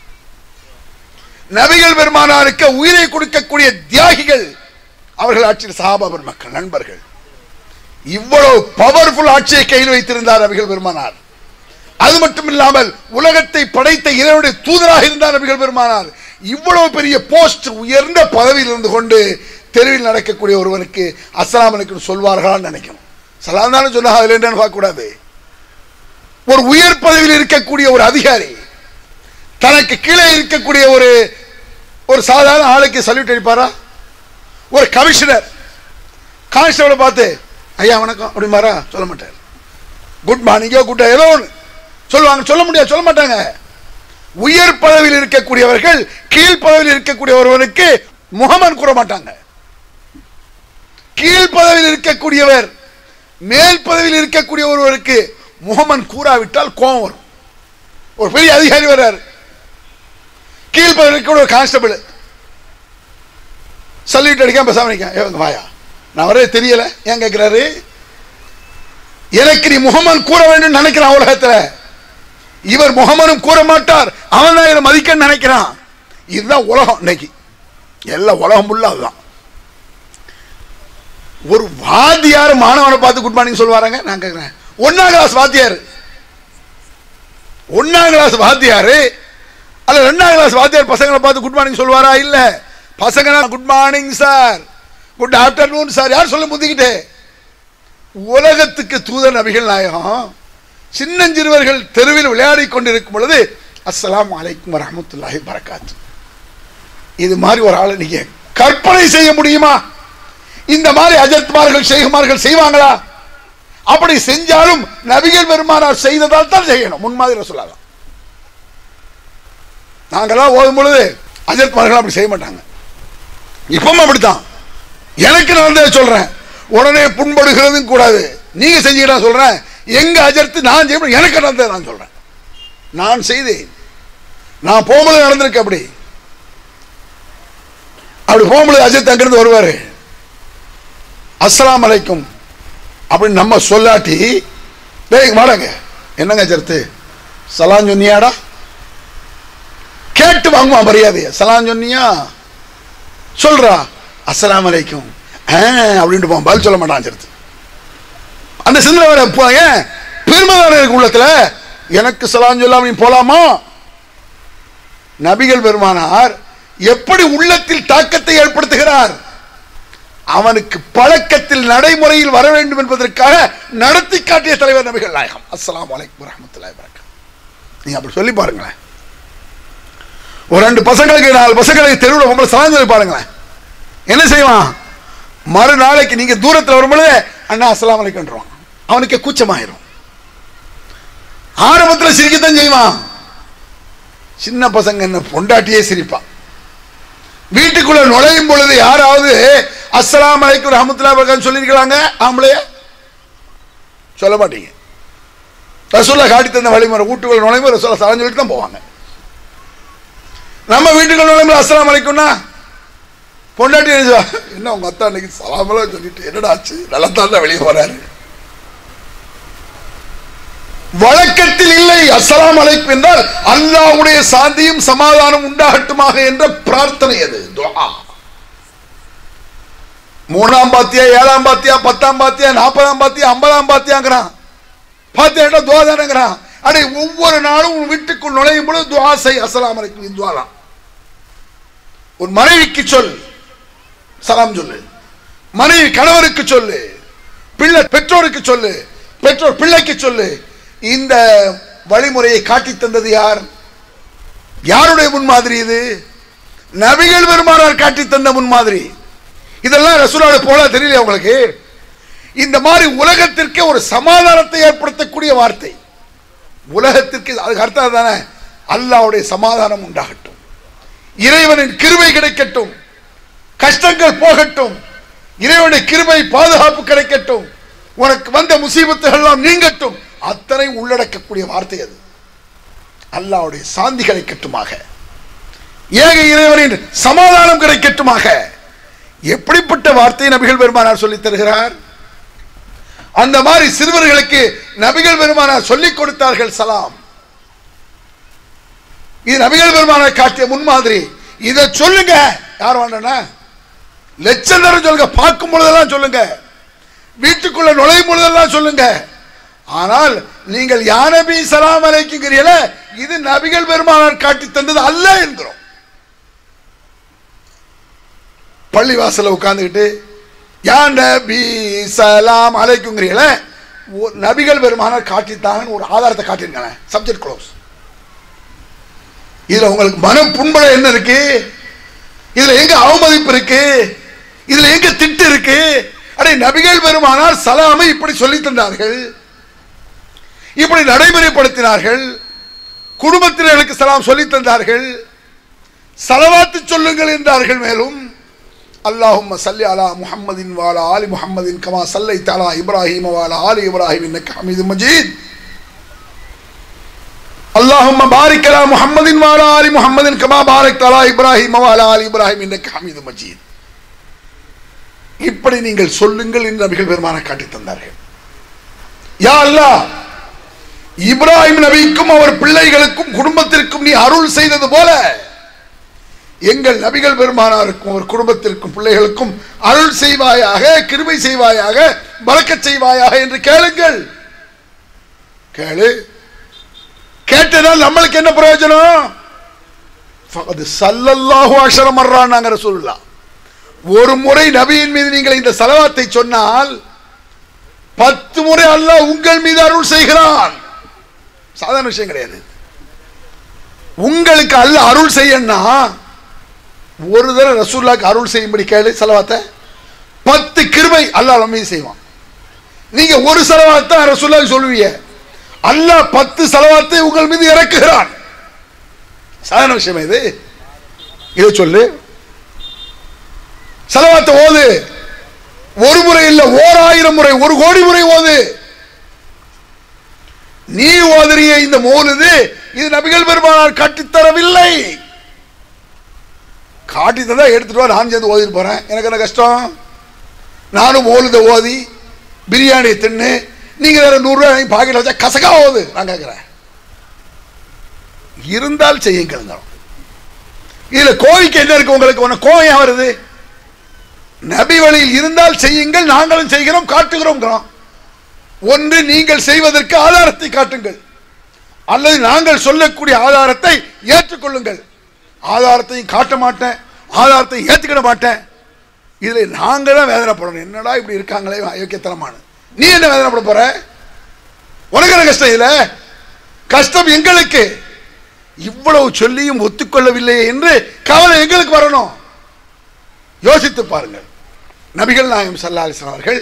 நபிகள் பெருமானாருக்கு உயிரை கொடுக்கக்கூடிய தியாகிகள் அவர்கள் ஆட்சியில் சஹாபா பெருமக்கள் நண்பர்கள் இவ்வளவு பவர்ஃபுல் ஆட்சியை கையில் வைத்திருந்தார் நபிகள் பெருமானார் அது மட்டும் இல்லாமல் உலகத்தை படைத்த இறைவனுடைய தூதராக இருந்தார் நபிகள் பெருமானார் இவ்வளவு பெரிய போஸ்ட் உயர்ந்த பதவியில் இருந்து கொண்டு தெருவில் நடக்கக்கூடிய ஒருவனுக்கு அஸ்ஸலாமு அலைக்கும் சொல்வார்களான்னு நினைக்கணும் சலாம் தானே சொன்னா அதுல என்னன்னு பார்க்கக்கூடாது ஒரு உயர் பதவியில் இருக்கக்கூடிய ஒரு அதிகாரி தனக்கு கீழே இருக்கக்கூடிய ஒரு ஒரு சாதாரண ஆளுக்கு சல்யூட் அடிப்பாரா ஒரு கமிஷனர் கான்ஸ்டபிளை பார்த்து ஐயா வணக்கம் அப்படிமாரா சொல்ல மாட்டார் குட் மார்னிங்கோ குட் ஏதோ ஒன்று சொல்லுவாங்க சொல்ல முடியாது சொல்ல மாட்டாங்க உயர் பதவியில் இருக்கக்கூடியவர்கள் கீழ் பதவியில் இருக்கக்கூடிய ஒருவனுக்கு முகமன் கூற மாட்டாங்க கீழ் பதவியில் இருக்கக்கூடியவர் மேல் பதவியில் இருக்கக்கூடிய ஒருவருக்கு முகமன் கூறாவிட்டால் கோபம் வரும் ஒரு பெரிய அதிகாரி வர்றாரு கீழ் பதவியில் இருக்கக்கூடிய ஒரு கான்ஸ்டபிள் சல்யூட் அடிக்காம பேசாம நிற்க இவங்க வாயா நான் வரவே தெரியல ஏன் கேட்கிறாரு எனக்கு நீ முகமன் கூற வேண்டும் நினைக்கிறான் உலகத்துல இவர் முகமனும் கூற மாட்டார் அவன் தான் இதை மதிக்க நினைக்கிறான் இதுதான் உலகம் இன்னைக்கு எல்லா உலகம் ஃபுல்லா அதுதான் ஒரு வாத்தியார் மாணவனை பார்த்து குட் மார்னிங் சொல்லுவாராங்க நான் கேட்கிறேன் ஒன்னாம் கிளாஸ் வாத்தியார் ஒன்னாம் கிளாஸ் வாத்தியார் அல்ல ரெண்டாம் கிளாஸ் வாத்தியார் பசங்களை பார்த்து குட் மார்னிங் சொல்லுவாரா இல்ல பசங்க good morning sir good afternoon sir யார் சொல்ல முந்திக்கிட்டே உலகத்துக்கு தூதர் நபிகள் நாயகம் சின்னஞ்சிறுவர்கள் தெருவில் விளையாடி கொண்டிருக்கும் பொழுது அஸ்ஸலாமு அலைக்கும் வரஹ்மத்துல்லாஹி வரகாத்து இது மாதிரி ஒரு ஆளை நீங்க கற்பனை செய்ய முடியுமா இந்த மாதிரி அஜத்மார்கள் செய்குமார்கள் செய்வாங்களா அப்படி செஞ்சாலும் நபிகள் பெருமானார் செய்ததால் தான் செய்யணும் முன்மாதிரி சொல்லலாம் நாங்கெல்லாம் ஓதும் பொழுது அஜத்மார்கள் அப்படி செய்ய மாட்டாங்க இப்பவும் அப்படித்தான் எனக்கு நடந்தே சொல்றேன் உடனே புண்படுகிறதும் கூடாது நீங்க செஞ்சீங்கன்னா சொல்றேன் எங்க அஜர்த்து நான் செய்ய எனக்கு நடந்ததை நான் சொல்றேன் நான் செய்தேன் நான் போகும்போது நடந்திருக்கு அப்படி அப்படி போகும்போது அஜித் அங்கிருந்து வருவாரு அஸ்ஸலாமு அலைக்கும் அப்படின்னு நம்ம சொல்லாட்டி டேய் வாடங்க என்னங்க அஜர்த்து சலான் சொன்னியாடா கேட்டு வாங்குவான் மரியாதைய சலான் சொன்னியா சொல்றா அஸ்ஸலாமு அலைக்கும் ஆ, அப்படின்ட்டு போவான் பதில் சொல்ல மாட்டான் அஜர்த்து அந்த சிந்தனை வேற இப்போ ஏன் பெருமைதானே இருக்கு உள்ளத்துல எனக்கு சலான் சொல்லாம நீ போலாமா நபிகள் பெருமானார் எப்படி உள்ளத்தில் தாக்கத்தை ஏற்படுத்துகிறார் அவனுக்கு பழக்கத்தில் நடைமுறையில் வர வேண்டும் என்பதற்காக நடத்தி காட்டிய தலைவர் நபிகள் நாயகம் அஸ்ஸலாமு அலைக்கும் வரஹ்மத்துல்லாஹி வரகாத்துஹு நீங்க அப்படி சொல்லி பாருங்களேன் ஒரு ரெண்டு பசங்களுக்கு நாலு பசங்களுக்கு தெருவில் பொம்பளை சலான் சொல்லி பாருங்களேன் என்ன செய்வான் மறுநாளைக்கு நீங்க தூரத்தில் வரும்பொழுது அண்ணா அஸ்ஸலாமு அலைக்கும்ன்றவான் அவனுக்கு கூச்சமாயிரும் ஆரம்பத்தில் சிரிக்கத்தான் செய்வான் சின்ன பசங்க என்ன பொண்டாட்டியே சிரிப்பான் வீட்டுக்குள்ள நுழையும் பொழுது யாராவது அஸ்ஸலாமு அலைக்கும் ரஹமத்துல்லாஹி வபரகாத்துஹு சொல்லியிருக்கிறாங்க ஆம்பளைய சொல்ல மாட்டீங்க ரசூல்லா காட்டி தந்த வழிமுறை வீட்டுக்குள்ள நுழையும் போது ரசூல்லா சலாம் சொல்லிட்டு தான் போவாங்க நம்ம வீட்டுக்குள்ள நுழையும் போது அஸ்ஸலாமு அலைக்கும்னா பொண்டாட்டி என்ன செய்வா? என்ன உங்க அத்தா இன்னைக்கு சலாமெல்லாம் சொல்லிட்டு என்னடா ஆச்சு நல்லா தான் வெளியே போறாரு வழக்கத்தில் இல்லை அஸ்ஸலாமு அலைக்கும் என்றால் அல்லாஹ்வுடைய சாந்தியும் சமாதானம் உண்டாகட்டுமாக என்ற பிரார்த்தனை அது துஆ மூணாம் பாத்தியா ஏழாம் பாத்தியா பத்தாம் பாத்தியா நாற்பதாம் பாத்தியா ஐம்பதாம் பாத்தியாங்கிறான் பாத்தியா துவா தானேங்கிறான் அடே ஒவ்வொரு நாளும் உன் வீட்டுக்குள் நுழையும் பொழுது துவா செய் அஸ்ஸலாமு அலைக்கும் இது துவா தான் உன் மனைவிக்கு சொல் சலாம் சொல்லு மனைவி கணவருக்கு சொல்லு பிள்ளை பெற்றோருக்கு சொல்லு பெற்றோர் பிள்ளைக்கு சொல்லு இந்த வழிமுறையை காட்டி தந்தது யார் யாருடைய முன்மாதிரி இது நபிகள் பெருமானார் காட்டி தந்த முன்மாதிரி இதெல்லாம் ரசூலோட போல தெரியல உங்களுக்கு இந்த மாதிரி உலகத்திற்கே ஒரு சமாதானத்தை ஏற்படுத்தக்கூடிய வார்த்தை உலகத்திற்கு அதுக்கு அர்த்தம் தானே அல்லாவுடைய சமாதானம் உண்டாகட்டும் இறைவனின் கிருபை கிடைக்கட்டும் கஷ்டங்கள் போகட்டும் இறைவனுடைய கிருபை பாதுகாப்பு கிடைக்கட்டும் உனக்கு வந்த முசீபத்துகள் எல்லாம் நீங்கட்டும் அத்தனை உள்ளடக்கக்கூடிய வார்த்தை அது அல்லாவுடைய சாந்தி கிடைக்கட்டுமாக ஏக இறைவனின் சமாதானம் கிடைக்கட்டுமாக எப்படிப்பட்ட வார்த்தை நபிகள் பெருமானார் சொல்லித் தருகிறார் அந்த மாதிரி சிறுவர்களுக்கு நபிகள் பெருமானார் சொல்லிக் கொடுத்தார்கள் சலாம் இது நபிகள் பெருமானார் காட்டிய முன்மாதிரி இதை சொல்லுங்க யார் வேண்டனா லட்சம் தரம் சொல்லுங்க பார்க்கும் பொழுதெல்லாம் சொல்லுங்க வீட்டுக்குள்ள நுழையும் பொழுதெல்லாம் சொல்லுங்க ஆனால் நீங்கள் யா நபி சலாம் அலைக்குங்கிறீங்கள இது நபிகள் பெருமானார் காட்டி தந்தது அல்ல என்கிறோம் பள்ளிவாசல்ல உட்கார்ந்துக்கிட்டு யா நபி சலாம் அலைக்குங்கிறீங்களே ஒ- நபிகள் பெருமானார் காட்டித்தாங்கன்னு ஒரு ஆதாரத்தை காட்டியிருக்காங்க சப்ஜெக்ட் க்ளோஸ் இதுல உங்களுக்கு மனம் புண்பட என்ன இருக்கு இதுல எங்க அவமதிப்பு இருக்கு இதுல எங்க திட்டு இருக்கு அடே நபிகள் பெருமானார் சலாமை இப்படி சொல்லி தந்தார்கள் இப்படி நடைமுறைப்படுத்தினார்கள் குடும்பத்தினர்களுக்கு சலாம் சொல்லி தந்தார்கள் சலவாத்து சொல்லுங்கள் என்றார்கள் மேலும் அல்லாஹும்ம சல்லி அலா முஹம்மதின் வாலா ஆலி முஹம்மதின் கமா சல்லை தலா இப்ராஹிம் வாலா ஆலி இப்ராஹிம் இன்னக்க ஹமீது மஜீத் அல்லாஹும்ம பாரிக் அலா முஹம்மதின் வாலா ஆலி முஹம்மதின் கமா பாரக் தலா இப்ராஹிம் வாலா ஆலி இப்ராஹிம் இன்னக்க ஹமீது மஜீத் இப்படி நீங்கள் சொல்லுங்கள் என்று நபிகள் பெருமான காட்டித் தந்தார்கள் யா அல்லாஹ் இப்ராஹிம் நபிக்கும் அவர் பிள்ளைகளுக்கும் குடும்பத்திற்கும் நீ அருள் செய்தது போல எங்கள் நபிகள் பெருமானாருக்கும் அவர் குடும்பத்திற்கும் பிள்ளைகளுக்கும் அருள் செய்வாயாக கிருபை செய்வாயாக பறக்கச் செய்வாயாக என்று கேளுங்கள் கேளு கேட்டதால் நம்மளுக்கு என்ன பிரயோஜனம் ஃபகது ஸல்லல்லாஹு அஷரம் மர்றான்னாங்க ரசூலுல்லாஹ் ஒரு முறை நபியின் மீது நீங்கள் இந்த செலவாத்தை சொன்னால் பத்து முறை அல்லாஹ் உங்கள் மீது அருள் செய்கிறான் சாதாரண விஷயம் கிடையாது உங்களுக்கு அல்லாஹ் அருள் செய்யணும்னா ஒரு தடவை ரசூல்லாக்கு அருள் செய்யும்படி கேளு செலவாத்த பத்து கிருபை அல்லாஹ் நம்ம மீது செய்வான் நீங்க ஒரு செலவாத்தை ரசூல்லாக்கு சொல்லுவீங்க அல்லாஹ் பத்து செலவாத்தை உங்கள் மீது இறக்குகிறான் சாதாரண விஷயம் இது இதை சொல்லு செலவாத்தை ஓது ஒரு முறை இல்ல ஓர் ஆயிரம் முறை ஒரு கோடி முறை ஓது நீ ஓதுறிய இந்த மோலுது இது நபிகள் பெருமானார் கட்டித்தரவில்லை காட்டி தந்தா எடுத்துட்டு வா நான் சேர்ந்து ஓதிட்டு போறேன் எனக்கு என்ன கஷ்டம் நானும் ஓலுத ஓதி பிரியாணி தின்னு நீங்க வேற நூறுரூவா வாங்கி பாக்கெட்ல வச்சா கசகா ஓது நான் கேட்கிறேன் இருந்தால் செய்யுங்கள் இதுல கோவிக்கு என்ன இருக்கு உங்களுக்கு உன கோவம் ஏன் வருது நபி வழியில் இருந்தால் செய்யுங்கள் நாங்களும் செய்கிறோம் காட்டுகிறோம் ஒன்று நீங்கள் செய்வதற்கு ஆதாரத்தை காட்டுங்கள் அல்லது நாங்கள் சொல்லக்கூடிய ஆதாரத்தை ஏற்றுக்கொள்ளுங்கள் ஆதாரத்தையும் காட்ட மாட்டேன் ஆதாரத்தை ஏற்றுக்கிட மாட்டேன் இதுல நாங்க தான் வேதனைப்படணும் என்னடா இப்படி இருக்காங்களே அயோக்கியத்தனமான நீ என்ன வேதனைப்பட போற உனக்கு என்ன கஷ்டம் இதுல கஷ்டம் எங்களுக்கு இவ்வளவு சொல்லியும் ஒத்துக்கொள்ளவில்லை என்று கவலை எங்களுக்கு வரணும் யோசித்து பாருங்கள் நபிகள் நாயம் சல்லாலிசன் அவர்கள்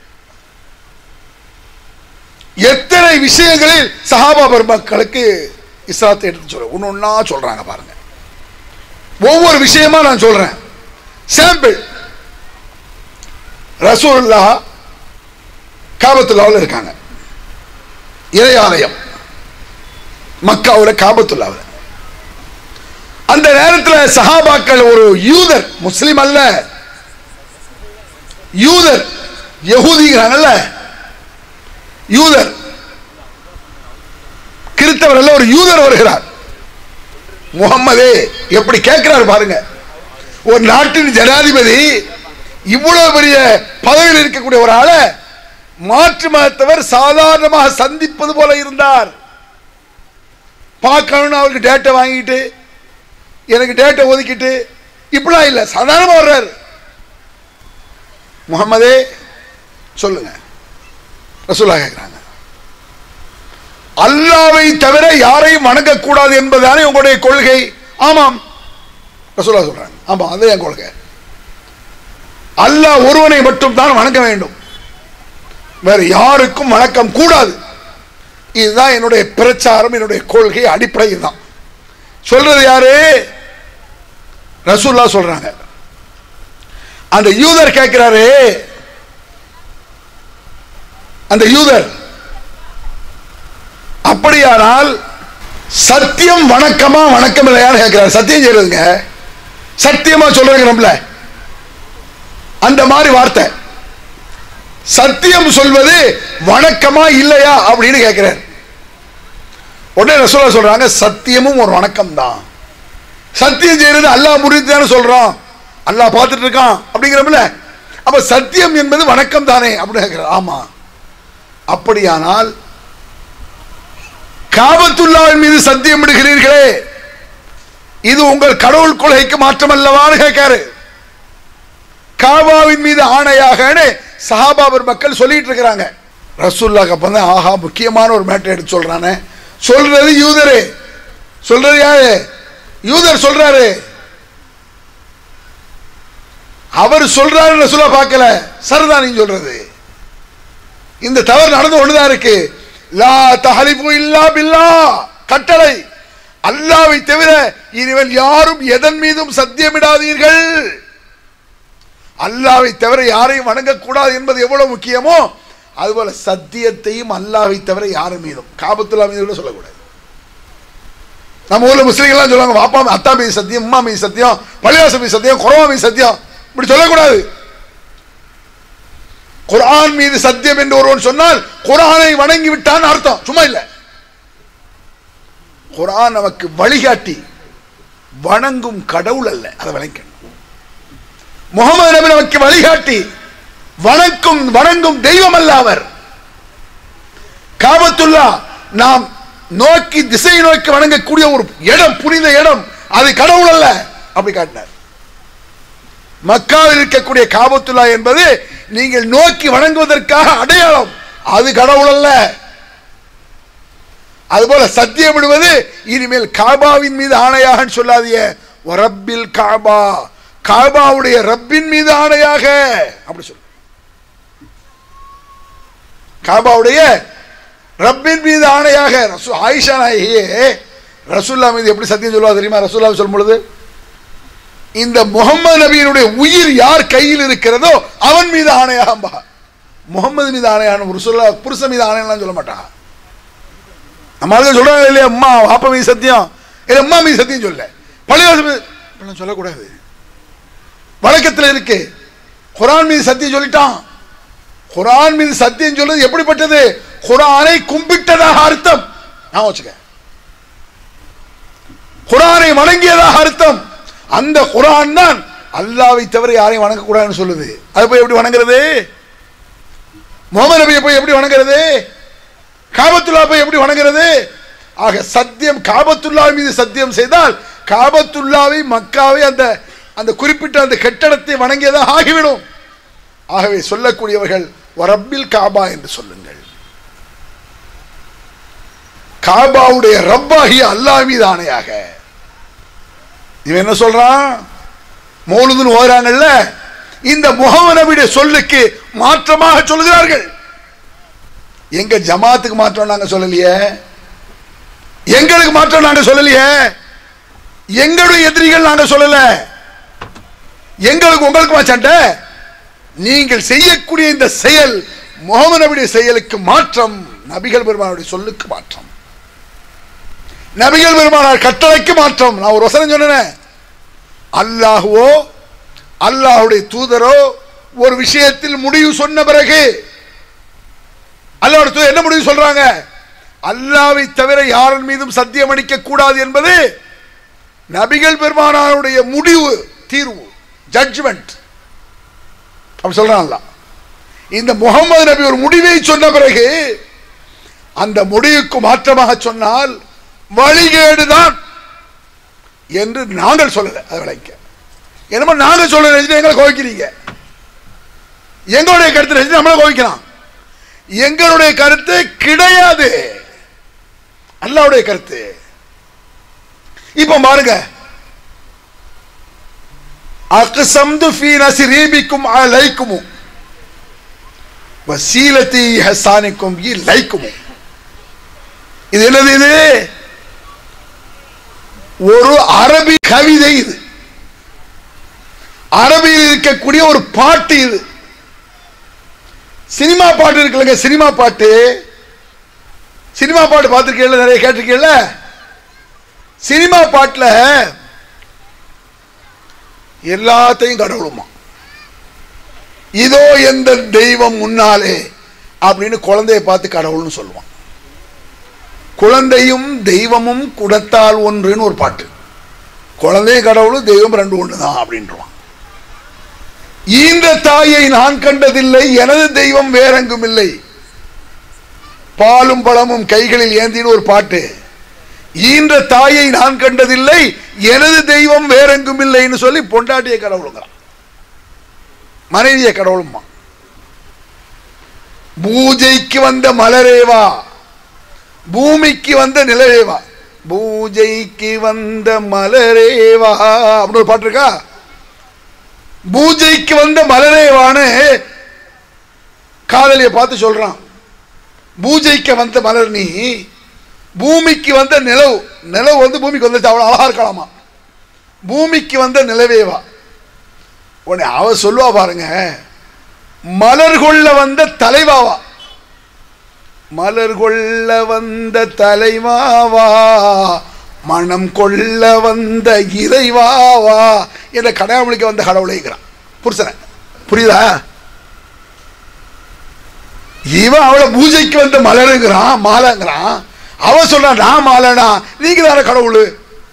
எத்தனை விஷயங்களில் சஹாபா பெருமக்களுக்கு இஸ்லாத்தை எடுத்து சொல்ற ஒன்று ஒன்றா சொல்றாங்க பாருங்க ஒவ்வொரு விஷயமா நான் சொல்றேன் சாம்பிள் ரசூல்லா காபத்துல்லாவில் இருக்காங்க இறையாலயம் மக்காவில் காபத்துல்லாவில் அந்த நேரத்தில் சஹாபாக்கள் ஒரு யூதர் முஸ்லிம் அல்ல யூதர் யகூதிங்கிறாங்கல்ல யூதர் கிறிஸ்தவர் அல்ல ஒரு யூதர் வருகிறார் முகம்மதே எப்படி கேட்கிறார் பாருங்க ஒரு நாட்டின் ஜனாதிபதி இவ்வளவு பெரிய பதவியில் இருக்கக்கூடிய ஒரு ஆளை மாற்று மதத்தவர் சாதாரணமாக சந்திப்பது போல இருந்தார் பார்க்கணும்னு அவருக்கு டேட்டை வாங்கிட்டு எனக்கு டேட்டை ஒதுக்கிட்டு இப்படிலாம் இல்லை சாதாரணமாக வர்றாரு முகமதே சொல்லுங்க ரசூலா கேட்குறாங்க அல்லாவை தவிர யாரையும் வணங்கக்கூடாது என்பதுதானே உங்களுடைய கொள்கை ஆமாம் ரசூலா சொல்றாங்க ஆமா அது என் கொள்கை அல்லாஹ் ஒருவனை மட்டும் தான் வணங்க வேண்டும் வேற யாருக்கும் வணக்கம் கூடாது இதுதான் என்னுடைய பிரச்சாரம் என்னுடைய கொள்கை அடிப்படை இதுதான் சொல்றது யாரு ரசூல்லா சொல்றாங்க அந்த யூதர் கேட்கிறாரு அந்த யூதர் அப்படியானால் சத்தியம் வணக்கமா வணக்கம் இல்லையான்னு கேட்கிறார் சத்தியம் செய்யறதுங்க சத்தியமா சொல்றதுங்க நம்மள அந்த மாதிரி வார்த்தை சத்தியம் சொல்வது வணக்கமா இல்லையா அப்படின்னு கேட்கிறார் உடனே ரசூலா சொல்றாங்க சத்தியமும் ஒரு வணக்கம் தான் சத்தியம் செய்யறது அல்லாஹ் முறித்து தானே சொல்றோம் அல்லாஹ் பார்த்துட்டு இருக்கான் அப்படிங்கிறோம்ல அப்ப சத்தியம் என்பது வணக்கம் தானே அப்படின்னு கேட்கிறார் ஆமா அப்படியானால் காபத்துல்லாவின் மீது சத்தியம் விடுகிறீர்களே இது உங்கள் கடவுள் கொள்கைக்கு மாற்றம் அல்லவான்னு கேட்காரு காபாவின் மீது ஆணையாகன்னு சஹாபாபர் மக்கள் சொல்லிட்டு இருக்கிறாங்க ரசூல்லாக்கு அப்போ தான் ஆஹா முக்கியமான ஒரு மேட்டர் எடுத்து சொல்றானே சொல்றது யூதரு சொல்றது யாரு யூதர் சொல்றாரு அவர் சொல்றாரு ரசூலா பார்க்கல சரிதான் நீங்க சொல்றது இந்த தவறு நடந்து ஒண்ணுதான் இருக்கு லா தஹலிபு இல்லா பில்லா கட்டளை அல்லாவை தவிர இனிமேல் யாரும் எதன் மீதும் சத்தியமிடாதீர்கள் அல்லாவை தவிர யாரையும் வணங்கக்கூடாது என்பது எவ்வளவு முக்கியமோ அதுபோல சத்தியத்தையும் அல்லாவை தவிர யாரும் மீதும் காபத்துல்லா மீது கூட சொல்லக்கூடாது நம்ம ஊர்ல முஸ்லீம்கள்லாம் சொல்லுவாங்க வாப்பா அத்தா மீது சத்தியம் அம்மா மீது சத்தியம் பள்ளிவாச மீது சத்தியம் குரவா மீது சத்தியம் இப்படி சொல்லக்கூடாது குர்ஆன் மீது சத்தியம் என்று ஒருவன் சொன்னால் குர்ஆனை வணங்கி விட்டான் அர்த்தம் சும்மா இல்லை குர்ஆன் நமக்கு வழிகாட்டி வணங்கும் கடவுள் அல்ல அதை வணங்கணும் முகமது நபி நமக்கு வழிகாட்டி வணக்கும் வணங்கும் தெய்வம் அல்ல அவர் காபத்துல்லா நாம் நோக்கி திசை நோக்கி வணங்கக்கூடிய ஒரு இடம் புனித இடம் அது கடவுள் அல்ல அப்படி காட்டினார் மக்காவில் இருக்கக்கூடிய காபத்துல்லா என்பது நீங்கள் நோக்கி வணங்குவதற்காக அடையாளம் அது கடவுள் அல்ல அதுபோல சத்தியம் விடுவது இனிமேல் காபாவின் மீது ஆணையாக சொல்லாதிய ரப்பில் காபா காபாவுடைய ரப்பின் மீது ஆணையாக அப்படி சொல்லு காபாவுடைய ரப்பின் மீது ஆணையாக ரசூ ஆயிஷா நாயகியே ரசூல்லா மீது எப்படி சத்தியம் சொல்லுவா தெரியுமா ரசூல்லா சொல்லும் பொழுது இந்த முகமது நபியினுடைய உயிர் யார் கையில் இருக்கிறதோ அவன் மீது ஆணையாகம்பா முகமது மீது ஆணையான ரசூல்லா புருஷ மீது ஆணையெல்லாம் சொல்ல மாட்டான் நம்ம ஆளுங்க சொல்றாங்க இல்லையா அம்மா அப்பா மீது சத்தியம் இல்லை அம்மா மீது சத்தியம் சொல்ல பள்ளிவாசம் மீது இப்படிலாம் சொல்லக்கூடாது வழக்கத்தில் இருக்கு குரான் மீது சத்தியம் சொல்லிட்டான் குரான் மீது சத்தியம் சொல்றது எப்படிப்பட்டது குரானை கும்பிட்டதாக அர்த்தம் நான் வச்சுக்க குரானை வணங்கியதாக அர்த்தம் அந்த குரான் தான் அல்லாவை தவிர யாரையும் வணங்கக்கூடாதுன்னு சொல்லுது அது போய் எப்படி வணங்குறது முகமது நபியை போய் எப்படி வணங்குறது காபத்துல்லா போய் எப்படி வணங்குறது ஆக சத்தியம் காபத்துல்லா மீது சத்தியம் செய்தால் காபத்துல்லாவை மக்காவை அந்த அந்த குறிப்பிட்ட அந்த கட்டடத்தை வணங்கியதாக ஆகிவிடும் ஆகவே சொல்லக்கூடியவர்கள் ரப்பில் காபா என்று சொல்லுங்கள் காபாவுடைய ரப்பாகிய அல்லாஹ் மீது ஆணையாக இவன் என்ன சொல்றான் மௌலுதுன்னு ஓதுறாங்கல்ல இந்த முகமது நபியுடைய சொல்லுக்கு மாற்றமாக சொல்கிறார்கள் எங்க ஜமாத்துக்கு மாற்றம் நாங்க சொல்லலையே எங்களுக்கு மாற்றம் நாங்க சொல்லலையே எங்களுடைய எதிரிகள் நாங்க சொல்லல எங்களுக்கு உங்களுக்கு சண்டை நீங்கள் செய்யக்கூடிய இந்த செயல் முகமது நபியுடைய செயலுக்கு மாற்றம் நபிகள் பெருமானுடைய சொல்லுக்கு மாற்றம் நபிகள் பெருமானார் கட்டளைக்கு மாற்றம் நான் ஒரு வசனம் சொன்னேன் அல்லாஹுவோ அல்லாஹுடைய தூதரோ ஒரு விஷயத்தில் முடிவு சொன்ன பிறகு அல்லாஹ் என்ன முடிவு சொல்றாங்க அல்லாவை தவிர யாரின் மீதும் சத்தியம் அளிக்க கூடாது என்பது நபிகள் பெருமானாருடைய முடிவு தீர்வு ஜட்ஜ்மெண்ட் அப்படி சொல்றான் அல்லாஹ் இந்த முகமது நபி ஒரு முடிவை சொன்ன பிறகு அந்த முடிவுக்கு மாற்றமாக சொன்னால் வழிகேடுதான் என்று நாங்கள் சொல்லல அதை விளைக்க என்னமோ நாங்கள் சொல்ல நினைச்சு எங்களை கோவிக்கிறீங்க எங்களுடைய கருத்து நினைச்சு நம்மளை கோவிக்கலாம் எங்களுடைய கருத்து கிடையாது அல்லாவுடைய கருத்து இப்ப பாருங்க அக்சம்து ஃபீ நஸ்ரீபிக்கும் அலைக்கும் வசீலத்தி ஹசானிக்கும் இ லைக்கும் இது என்னது இது ஒரு அரபி கவிதை இது அரபியில் இருக்கக்கூடிய ஒரு பாட்டு இது சினிமா பாட்டு இருக்குல்லங்க சினிமா பாட்டு சினிமா பாட்டு பார்த்துருக்கீங்கள நிறைய கேட்டிருக்கீங்கள சினிமா பாட்டில் எல்லாத்தையும் கடவுளுமா இதோ எந்த தெய்வம் முன்னாலே அப்படின்னு குழந்தைய பார்த்து கடவுள்னு சொல்லுவான் குழந்தையும் தெய்வமும் குடத்தால் ஒன்றுன்னு ஒரு பாட்டு குழந்தையும் கடவுளும் தெய்வம் ரெண்டு ஒன்று தான் அப்படின்றான் ஈன்ற தாயை நான் கண்டதில்லை எனது தெய்வம் வேறெங்கும் இல்லை பாலும் பழமும் கைகளில் ஏந்தின்னு ஒரு பாட்டு ஈன்ற தாயை நான் கண்டதில்லை எனது தெய்வம் வேறெங்கும் இல்லைன்னு சொல்லி பொண்டாட்டிய கடவுளுங்கிறான் மனைவிய கடவுளுமா பூஜைக்கு வந்த மலரேவா பூமிக்கு வந்த நிலவேவா பூஜைக்கு வந்த மலரேவா அப்படின்னு ஒரு பாட்டு இருக்கா பூஜைக்கு வந்த மலரேவான்னு காதலிய பார்த்து சொல்றான் பூஜைக்கு வந்த மலர் நீ பூமிக்கு வந்த நிலவு நிலவு வந்து பூமிக்கு வந்துச்சு அவ்வளோ அழகா இருக்கலாமா பூமிக்கு வந்த நிலவேவா உடனே அவ சொல்லுவா பாருங்க மலர் கொள்ள வந்த தலைவாவா மலர் கொள்ள வந்த தலைவாவா மனம் கொள்ள வந்த இறைவாவா என்ற கடாமொழிக்கு வந்த கடவுளைங்கிறான் புருஷனை புரியுதா இவன் அவளை பூஜைக்கு வந்த மலருங்கிறான் மாலைங்கிறான் அவன் சொல்றான் நான் மாலைனா நீங்க தானே கடவுள்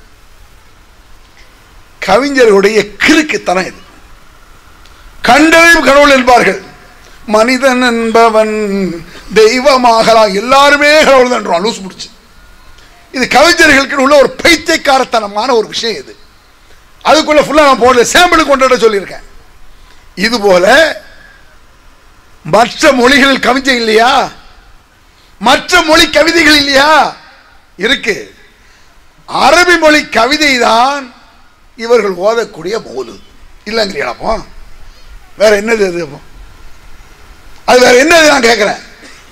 கவிஞர்களுடைய கிறுக்குத்தனம் இது கண்டறியும் கடவுள் என்பார்கள் மனிதன் என்பவன் தெய்வமாகலாம் எல்லாருமே கடவுள் தான் லூஸ் முடிச்சு இது கவிஞர்களுக்கு உள்ள ஒரு பைத்தியக்காரத்தனமான ஒரு விஷயம் இது அதுக்குள்ள ஃபுல்லா நான் போடல சாம்பிள் கொண்டாட சொல்லியிருக்கேன் இது போல மற்ற மொழிகளில் கவிதை இல்லையா மற்ற மொழி கவிதைகள் இல்லையா இருக்கு அரபி மொழி கவிதை தான் இவர்கள் ஓதக்கூடிய மோது இல்லைங்கிறீங்களா வேற என்னது அது அப்போ அது வேற என்னது நான் கேட்கிறேன்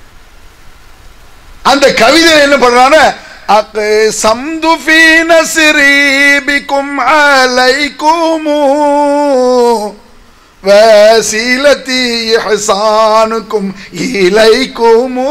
அந்த கவிதை என்ன பண்றான சம்து ஃபீ நஸ்ரீபிக்கும் அலைக்குமு வசீலத்தி இஹ்சானுக்கும் இலைக்குமு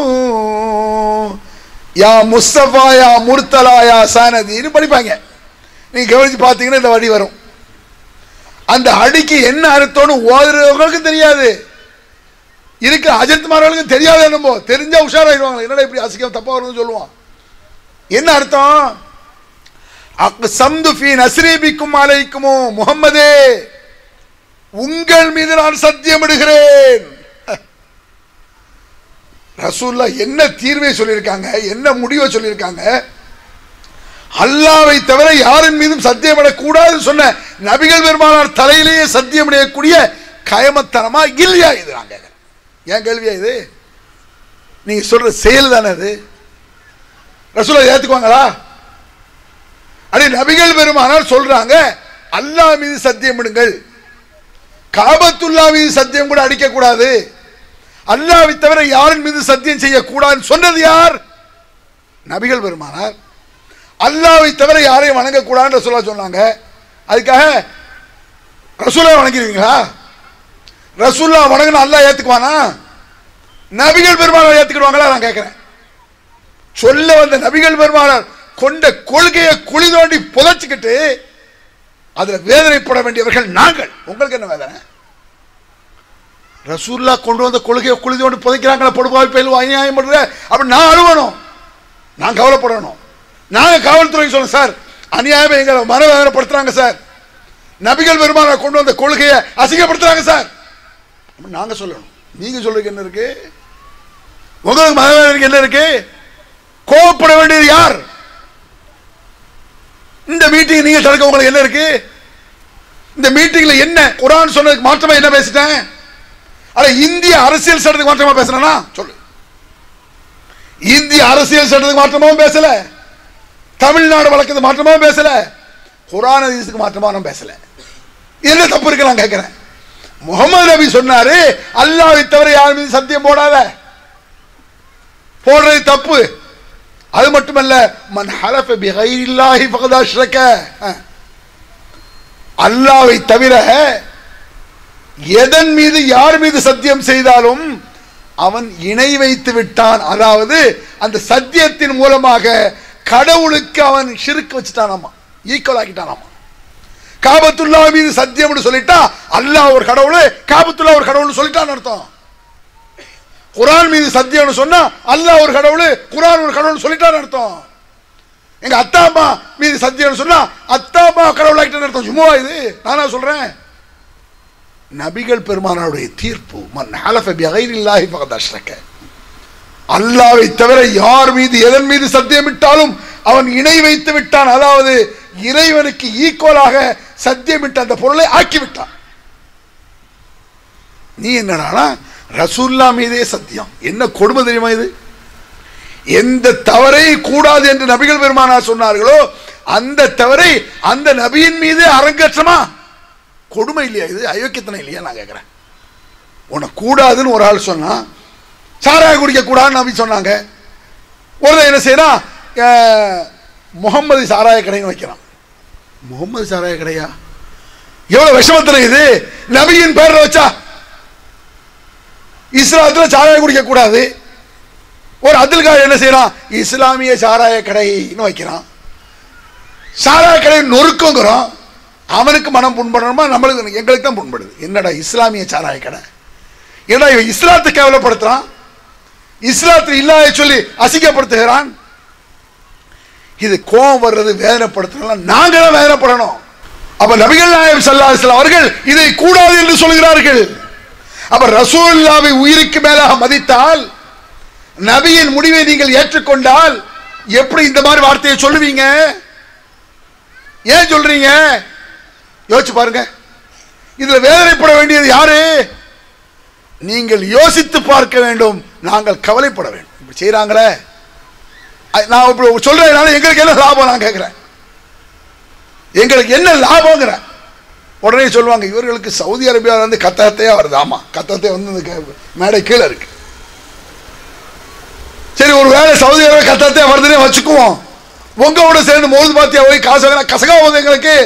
யா முஸ்தபா யா முர்த்தலா யா சனதின்னு படிப்பாங்க நீங்க கவனிச்சு பார்த்தீங்கன்னா இந்த வடி வரும் அந்த அடிக்கு என்ன அர்த்தம்னு ஓதுறவங்களுக்கும் தெரியாது இருக்கிற அஜித்மார்களுக்கும் தெரியாது என்னமோ தெரிஞ்சா உஷாராயிடுவாங்க என்னடா இப்படி அசிக்கம் தப்பா வருதுன்னு சொல்லுவான் என்ன அர்த்தம் அக் சம்து ஃபீ நஸ்ரீபிக்கும் அலைக்குமோ முகம்மதே உங்கள் மீது நான் சத்தியமிடுகிறேன் ரசூல்லா என்ன தீர்வை சொல்லியிருக்காங்க என்ன முடிவை சொல்லியிருக்காங்க அல்லாவை தவிர யாரின் மீதும் சத்தியமிடக்கூடாதுன்னு சொன்ன நபிகள் பெருமானார் தலையிலேயே சத்தியமிடக்கூடிய கயமத்தனமா இல்லையா இது நான் கேட்கிறேன் ஏன் கேள்வியா இது நீங்க சொல்ற செயல் தானே அது ரசூலா ஏத்துக்குவாங்களா அடி நபிகள் பெருமானார் சொல்றாங்க அல்லாஹ் மீது சத்தியமிடுங்கள் காபத்துல்லா மீது சத்தியம் கூட அடிக்க கூடாது அல்லாவை தவிர யாரின் மீது சத்தியம் செய்யக்கூடாதுன்னு சொன்னது யார் நபிகள் பெருமானார் அல்லாவை தவிர யாரையும் வணங்கக்கூடாதுன்னு சொல்ல சொன்னாங்க அதுக்காக ரசூலா வணங்கிடுவீங்களா ரசூல்லா வணங்கின அல்லாஹ் ஏத்துக்குவானா நபிகள் பெருமானார் ஏத்துக்கிடுவாங்களா நான் கேட்கிறேன் சொல்ல வந்த நபிகள் பெருமானார் கொண்ட கொள்கையை குழி தோண்டி புதைச்சிக்கிட்டு அதுல வேதனைப்பட வேண்டியவர்கள் நாங்கள் உங்களுக்கு என்ன வேதனை ரசூல்லா கொண்டு வந்த கொள்கையை குழி தோண்டி புதைக்கிறாங்களா பொடுபாவி பயில் அநியாயம் பண்ற அப்படி நான் அழுவணும் நான் கவலைப்படணும் நாங்க காவல்துறை சொல்ல சார் அநியாயம் எங்களை மனவேதனைப்படுத்துறாங்க சார் நபிகள் பெருமானார் கொண்டு வந்த கொள்கையை அசிங்கப்படுத்துறாங்க சார் அப்படி நாங்க சொல்லணும் நீங்க சொல்றதுக்கு என்ன இருக்கு உங்களுக்கு மனவேதனைக்கு என்ன இருக்கு கோவப்பட வேண்டியது யார் இந்த மீட்டிங் நீங்க தடுக்க உங்களுக்கு என்ன இருக்கு இந்த மீட்டிங்ல என்ன குரான் சொன்னதுக்கு மாற்றமா என்ன பேசிட்டேன் அட இந்திய அரசியல் சட்டத்துக்கு மாற்றமா பேசுறேனா சொல்லு இந்திய அரசியல் சட்டத்துக்கு மாற்றமாவும் பேசல தமிழ்நாடு வழக்கத்துக்கு மாற்றமாவும் பேசல குரான் ஹதீஸுக்கு மாற்றமா நான் பேசல என்ன தப்பு இருக்கு நான் கேட்கிறேன் முகமது நபி சொன்னாரு அல்லாஹ்வை தவிர யார் மீது சத்தியம் போடாத போடுறது தப்பு அது மட்டுமல்ல மன் ஹலஃப பிகைரில்லாஹி ஃபகத் அஷ்ரக அல்லாஹ்வை தவிர எதன் மீது யார் மீது சத்தியம் செய்தாலும் அவன் இணை வைத்து விட்டான் அதாவது அந்த சத்தியத்தின் மூலமாக கடவுளுக்கு அவன் ஷிருக்கு வச்சுட்டானாமா ஈக்குவல் ஆக்கிட்டானாமா காபத்துல்லா மீது சத்தியம்னு சொல்லிட்டா அல்லாஹ் ஒரு கடவுள் காபத்துல்லா ஒரு கடவுள்னு சொல்லிட்டான்னு அர்த்தம் குரான் மீது சத்தியம்னு சொன்னா அல்லாஹ் ஒரு கடவுள் குரான் ஒரு கடவுள் சொல்லிட்டான்னு அர்த்தம் எங்க அத்தா அம்மா மீது சத்தியம்னு சொன்னா அத்தா அம்மா கடவுள் ஆகிட்டேன்னு அர்த்தம் சும்மா இது நானா சொல்றேன் நபிகள் பெருமானாருடைய தீர்ப்பு மன் ஹலஃப பிகைரில்லாஹி ஃபகத் அஷ்ரக அல்லாஹ்வை தவிர யார் மீது எதன் மீது சத்தியமிட்டாலும் அவன் இணை வைத்து விட்டான் அதாவது இறைவனுக்கு ஈக்குவலாக சத்தியமிட்ட அந்த பொருளை ஆக்கி விட்டான் நீ என்னடானா ரசூல்லா மீதே சத்தியம் என்ன கொடுமை தெரியுமா இது எந்த தவறை கூடாது என்று நபிகள் பெருமானார் சொன்னார்களோ அந்த தவறை அந்த நபியின் மீது அரங்கேற்றமா கொடுமை இல்லையா இது அயோக்கியத்தனம் இல்லையா நான் கேட்குறேன் உனக்கு கூடாதுன்னு ஒரு ஆள் சொன்னா சாராயம் குடிக்க கூடாதுன்னு நபி சொன்னாங்க ஒருத்தன் என்ன செய்யறான் அஹ், முகம்மது சாராய கடைன்னு வைக்கிறான் முகம்மது சாராய கடையா எவ்வளவு விஷமத்தனை இது நபியின் பேர்ல வச்சா இஸ்லாத்துல சாராயம் குடிக்க கூடாது ஒரு அப்துல் என்ன செய்யறான் இஸ்லாமிய சாராய கடைன்னு வைக்கிறான் சாராய கடை நொறுக்குங்கிறோம் அவனுக்கு மனம் புண்படணுமா நம்மளுக்கு எங்களுக்கு தான் புண்படுது என்னடா இஸ்லாமிய சாராய கடை ஏன்னா இவன் இஸ்லாத்தை கேவலப்படுத்துறான் இஸ்லாத்தில் இல்லாத சொல்லி அசிங்கப்படுத்துகிறான் இது கோபம் வர்றது வேதனைப்படுத்துறதுலாம் நாங்க தான் வேதனைப்படணும் அப்ப நபிகள் நாயகம் ஸல்லல்லாஹு அலைஹி வஸல்லம் அவர்கள் இதை கூடாது என்று சொல்கிறார்கள் அப்ப ரசூலுல்லாவை உயிருக்கு மேலாக மதித்தால் நபியின் முடிவை நீங்கள் ஏற்றுக்கொண்டால் எப்படி இந்த மாதிரி வார்த்தையை சொல்லுவீங்க ஏன் சொல்றீங்க யோசிச்சு பாருங்க இதுல வேதனைப்பட வேண்டியது யாரு நீங்கள் யோசித்து பார்க்க வேண்டும் நாங்கள் கவலைப்பட வேண்டும் இப்படி செய்றாங்களே அ- நான் இப்படி சொல்றதுனால எங்களுக்கு என்ன லாபம் நான் கேட்கிறேன் எங்களுக்கு என்ன லாபங்கிறேன் உடனே சொல்லுவாங்க இவர்களுக்கு சவுதி அரேபியாவில் இருந்து கத்தத்தையா வருது ஆமா கத்தத்தை வந்து இந்த க- மேடை கீழே இருக்கு சரி ஒரு வேளை சவுதி அரேபியா கத்தத்தையா வருதுன்னே வச்சுக்குவோம் உங்களோட சேர்ந்து மோது பாத்தியா போய் காசு வாங்கினா கசகா போகுது எங்களுக்கு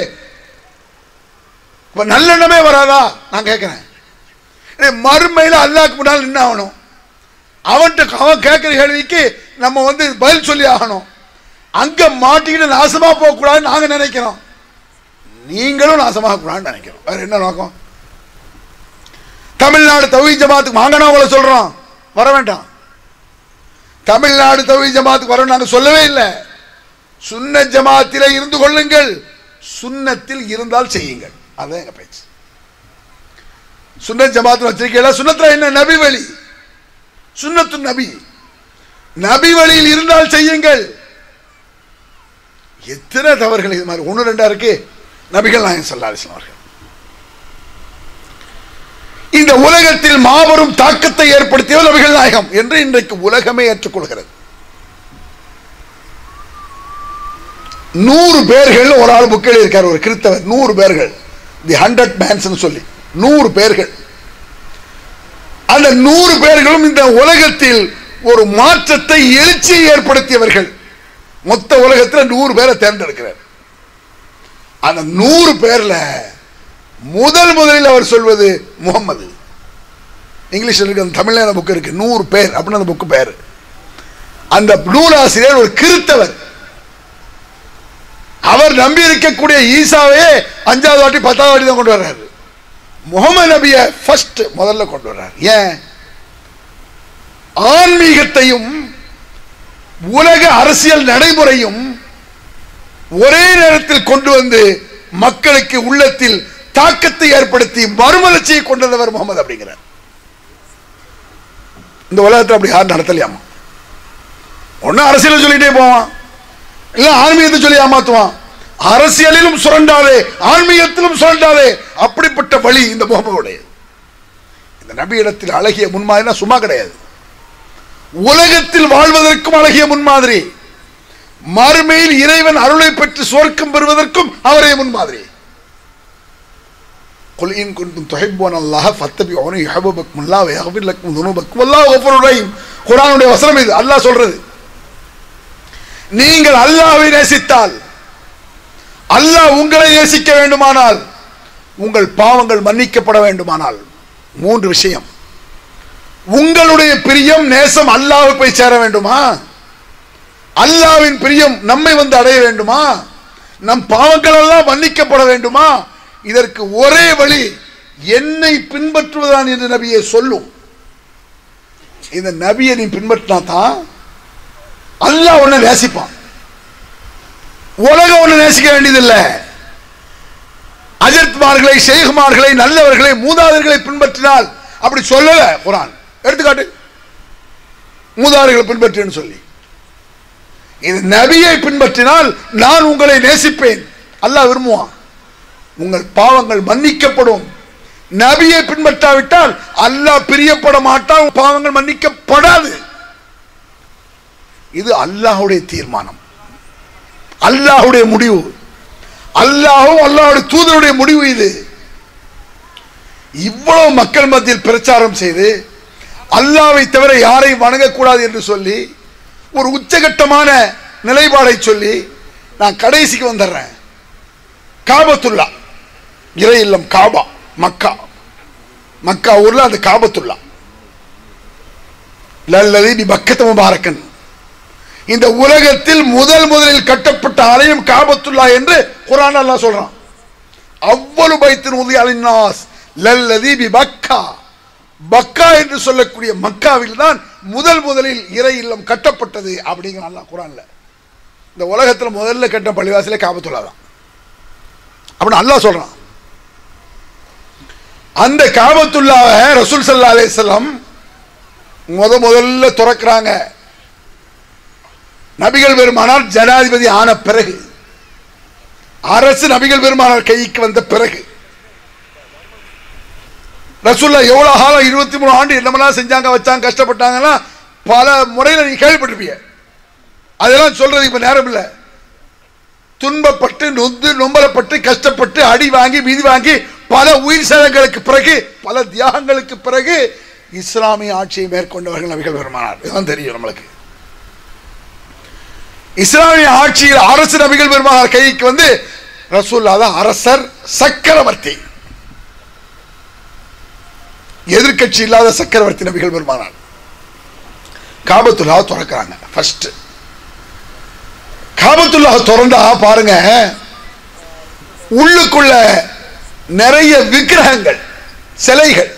இப்ப நல்லெண்ணமே வராதா நான் கேட்கிறேன் ஏய், மறுமையில அல்லாஹ்க்கு முன்னால் நின்று ஆகணும் அவன்கிட்ட அவன் கேட்கிற கேள்விக்கு நம்ம வந்து பதில் சொல்லி ஆகணும் அங்க மாட்டிக்கிட்டு நாசமா போக கூடாதுன்னு நாங்க நினைக்கிறோம் நீங்களும் நாசமாக கூடாதுன்னு நினைக்கிறோம் வேற என்ன நோக்கம் தமிழ்நாடு தவி ஜமாத்துக்கு வாங்கினா உங்களை சொல்றோம் வர வேண்டாம் தமிழ்நாடு தவி ஜமாத்துக்கு வர நாங்க சொல்லவே இல்லை சுன்ன ஜமாத்தில இருந்து கொள்ளுங்கள் சுன்னத்தில் இருந்தால் செய்யுங்கள் அதான் எங்க பேச்சு சுன்னத் ஜமாத்து வச்சிருக்கீங்களா சுன்னத்துல என்ன நபி வழி சுன்னத்து நபி நபி வழியில் இருந்தால் செய்யுங்கள் எத்தனை தவறுகள் இது மாதிரி ஒன்று ரெண்டா இருக்கு நபிகள் நாயகம் ஸல்லல்லாஹு அலைஹி வஸல்லம் அவர்கள் இந்த உலகத்தில் மாபெரும் தாக்கத்தை ஏற்படுத்தியவர் நபிகள் நாயகம் என்று இன்றைக்கு உலகமே ஏற்றுக்கொள்கிறது நூறு பேர்கள் ஒரு ஆள் புக்கில் இருக்கார் ஒரு கிறிஸ்தவர் நூறு பேர்கள் தி ஹண்ட்ரட் மேன்ஸ் சொல்லி நூறு பேர்கள் அந்த நூறு பேர்களும் இந்த உலகத்தில் ஒரு மாற்றத்தை எழுச்சியை ஏற்படுத்தியவர்கள் மொத்த உலகத்தில் நூறு பேரை தேர்ந்தெடுக்கிறார் அந்த நூறு பேர்ல முதல் முதலில் அவர் சொல்வது முகம்மது இங்கிலீஷ்ல இருக்கு அந்த தமிழ்ல புக் இருக்கு நூறு பேர் அப்படின்னு அந்த புக்கு பேர் அந்த நூலாசிரியர் ஒரு கிறித்தவர் அவர் நம்பி இருக்கக்கூடிய ஈசாவே அஞ்சாவது வாட்டி பத்தாவது வாட்டி தான் கொண்டு வர்றாரு முகமது நபியை ஃபர்ஸ்ட் முதல்ல கொண்டு வர்றார் ஏன் ஆன்மீகத்தையும் உலக அரசியல் நடைமுறையும் ஒரே நேரத்தில் கொண்டு வந்து மக்களுக்கு உள்ளத்தில் தாக்கத்தை ஏற்படுத்தி மறுமலர்ச்சியை கொண்டு வந்தவர் முகமது அப்படிங்கிறார் இந்த உலகத்தில் அப்படி யாரும் நடத்தலையாமா ஒன்னும் அரசியலை சொல்லிட்டே போவான் இல்ல ஆன்மீகத்தை சொல்லி ஏமாத்துவான் அரசியலிலும் சுரண்டாதே ஆன்மீகத்திலும் சுரண்டாதே அப்படிப்பட்ட வழி இந்த முகமதுடைய இந்த நபியிடத்தில் அழகிய முன்மாதிரினா சும்மா கிடையாது உலகத்தில் வாழ்வதற்கும் அழகிய முன்மாதிரி மறுமையில் இறைவன் அருளை பெற்று சுவர்க்கம் பெறுவதற்கும் அவரே முன்மாதிரி قل إن كنتم تحبون الله فاتبعوني يحببكم الله ويغفر لكم ذنوبكم والله غفور رحيم குர்ஆனுடைய வசனம் இது அல்லாஹ் சொல்றது நீங்கள் அல்லாஹ்வை நேசித்தால் அல்லாஹ் உங்களை நேசிக்க வேண்டுமானால் உங்கள் பாவங்கள் மன்னிக்கப்பட வேண்டுமானால் மூன்று விஷயம் உங்களுடைய பிரியம் நேசம் அல்லாஹ்வை போய் சேர வேண்டுமா அல்லாஹ்வின் பிரியம் நம்மை வந்து அடைய வேண்டுமா நம் பாவங்கள் எல்லாம் மன்னிக்கப்பட வேண்டுமா இதற்கு ஒரே வழி என்னை பின்பற்றுவதான் என்று நபியை சொல்லும் இந்த நபியை நீ பின்பற்றினா தான் அல்லாஹ் உன்னை நேசிப்பான் உலகம் ஒன்று நேசிக்க வேண்டியதில்லை அஜர்த்மார்களை ஷேகுமார்களை நல்லவர்களை மூதாதையர்களை பின்பற்றினால் அப்படி சொல்லல குரான் எடுத்துக்காட்டு மூதாதையர்களை பின்பற்றுன்னு சொல்லி இது நபியை பின்பற்றினால் நான் உங்களை நேசிப்பேன் அல்லாஹ் விரும்புவான் உங்கள் பாவங்கள் மன்னிக்கப்படும் நபியை பின்பற்றாவிட்டால் அல்லாஹ் பிரியப்பட மாட்டான் பாவங்கள் மன்னிக்கப்படாது இது அல்லாஹ்வுடைய தீர்மானம் அல்லாஹ்வுடைய முடிவு அல்லாஹும் அல்லாஹ்வுடைய தூதருடைய முடிவு இது இவ்வளவு மக்கள் மத்தியில் பிரச்சாரம் செய்து அல்லாவை தவிர யாரையும் வணங்கக்கூடாது என்று சொல்லி ஒரு உச்சகட்டமான நிலைப்பாடை சொல்லி நான் கடைசிக்கு வந்துடுறேன் காபத்துல்லா இறை இல்லம் காபா மக்கா மக்கா ஊர்ல அந்த காபத்துல்லா லல்லதி பி பக்கத்து முபாரக்கன் இந்த உலகத்தில் முதல் முதலில் கட்டப்பட்ட ஆலயம் காபத்துல்லா என்று குரான் அல்லாஹ் சொல்றான் அவ்வளவு பைத்தின் உதவி அலிநாஸ் லல்லதி பி பக்கா பக்கா என்று சொல்லக்கூடிய மக்காவில் தான் முதல் முதலில் இறை இல்லம் கட்டப்பட்டது அப்படிங்கிற அல்லாஹ் குரான்ல இந்த உலகத்தில் முதல்ல கட்ட பள்ளிவாசலே காபத்துல்லா தான் அப்படின்னு அல்லாஹ் சொல்றான் அந்த காபத்துல்லாவை ரசூல் சல்லா அலைஹிஸ்ஸலாம் முத முதல்ல துறக்கிறாங்க நபிகள் பெருமானார் ஜனாதிபதி ஆன பிறகு அரசு நபிகள் பெருமானார் கைக்கு வந்த பிறகு ரசூல்லா எவ்வளவு காலம் இருபத்தி மூணு ஆண்டு என்னமெல்லாம் செஞ்சாங்க வச்சாங்க கஷ்டப்பட்டாங்கன்னா பல முறையில் நீங்க கேள்விப்பட்டிருப்பீங்க அதெல்லாம் சொல்றது இப்ப நேரம் இல்லை துன்பப்பட்டு நொந்து நொம்பலப்பட்டு கஷ்டப்பட்டு அடி வாங்கி மீதி வாங்கி பல உயிர் சேதங்களுக்கு பிறகு பல தியாகங்களுக்கு பிறகு இஸ்லாமிய ஆட்சியை மேற்கொண்டவர்கள் நபிகள் பெருமானார் இதுதான் தெரியும் நம்மளுக்கு இஸ்லாமிய ஆட்சியில் அரசு நபிகள் பெருமானார் கைக்கு வந்து ரசூல்லா தான் அரசர் சக்கரவர்த்தி எதிர்க்கட்சி இல்லாத சக்கரவர்த்தி நபிகள் பெருமானார் காபத்துல்லா திறக்கிறாங்க ஃபர்ஸ்ட் காபத்துல்லா திறந்தா பாருங்க உள்ளுக்குள்ள நிறைய விக்கிரகங்கள் சிலைகள்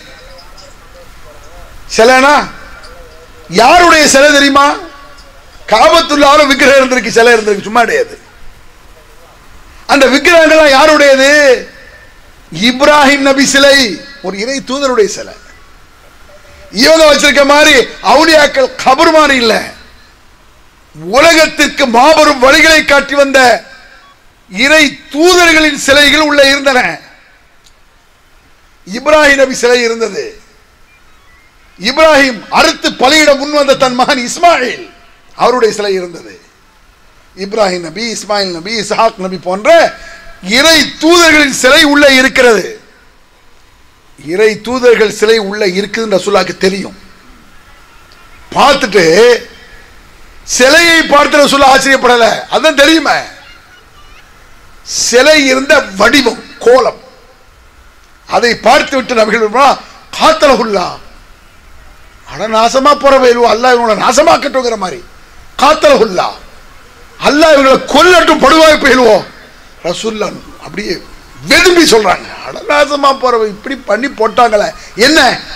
சிலைனா யாருடைய சிலை தெரியுமா காபத்துள்ளாலும் விக்கிரகம் இருந்திருக்கு சிலை இருந்திருக்கு சும்மா கிடையாது அந்த விக்கிரகங்கள்லாம் யாருடையது இப்ராஹிம் நபி சிலை ஒரு இறை தூதருடைய சிலை இவங்க வச்சிருக்க மாதிரி அவுலியாக்கள் கபர் மாதிரி இல்ல உலகத்திற்கு மாபெரும் வழிகளை காட்டி வந்த இறை தூதர்களின் சிலைகள் உள்ள இருந்தன இப்ராஹிம் நபி சிலை இருந்தது இப்ராஹிம் அறுத்து பலியிட முன் வந்த தன் மகன் இஸ்மாயில் அவருடைய சிலை இருந்தது இப்ராஹிம் நபி இஸ்மாயில் நபி இஸ்ஹாக் நபி போன்ற இறை தூதர்களின் சிலை உள்ள இருக்கிறது இறை தூதர்கள் சிலை உள்ள இருக்குதுன்னு ரசூலாக்கு தெரியும் பார்த்துட்டு சிலையை பார்த்து ரசூலா ஆச்சரியப்படல அதான் தெரியுமே சிலை இருந்த வடிவம் கோலம் அதை பார்த்து விட்டு நபிகள் காத்தலகுல்லா அட நாசமா போற வேலுவோ அல்லாஹ் இவங்களை நாசமாக்கட்டுங்கிற மாதிரி காத்தலகுல்லா அல்லாஹ் இவங்களை கொல்லட்டும் படுவாய் போயிடுவோம் ரசூல்லா அப்படியே வெதும்பி சொல்றாங்க அட நாசமா போறவ இப்படி பண்ணி போட்டாங்களே என்ன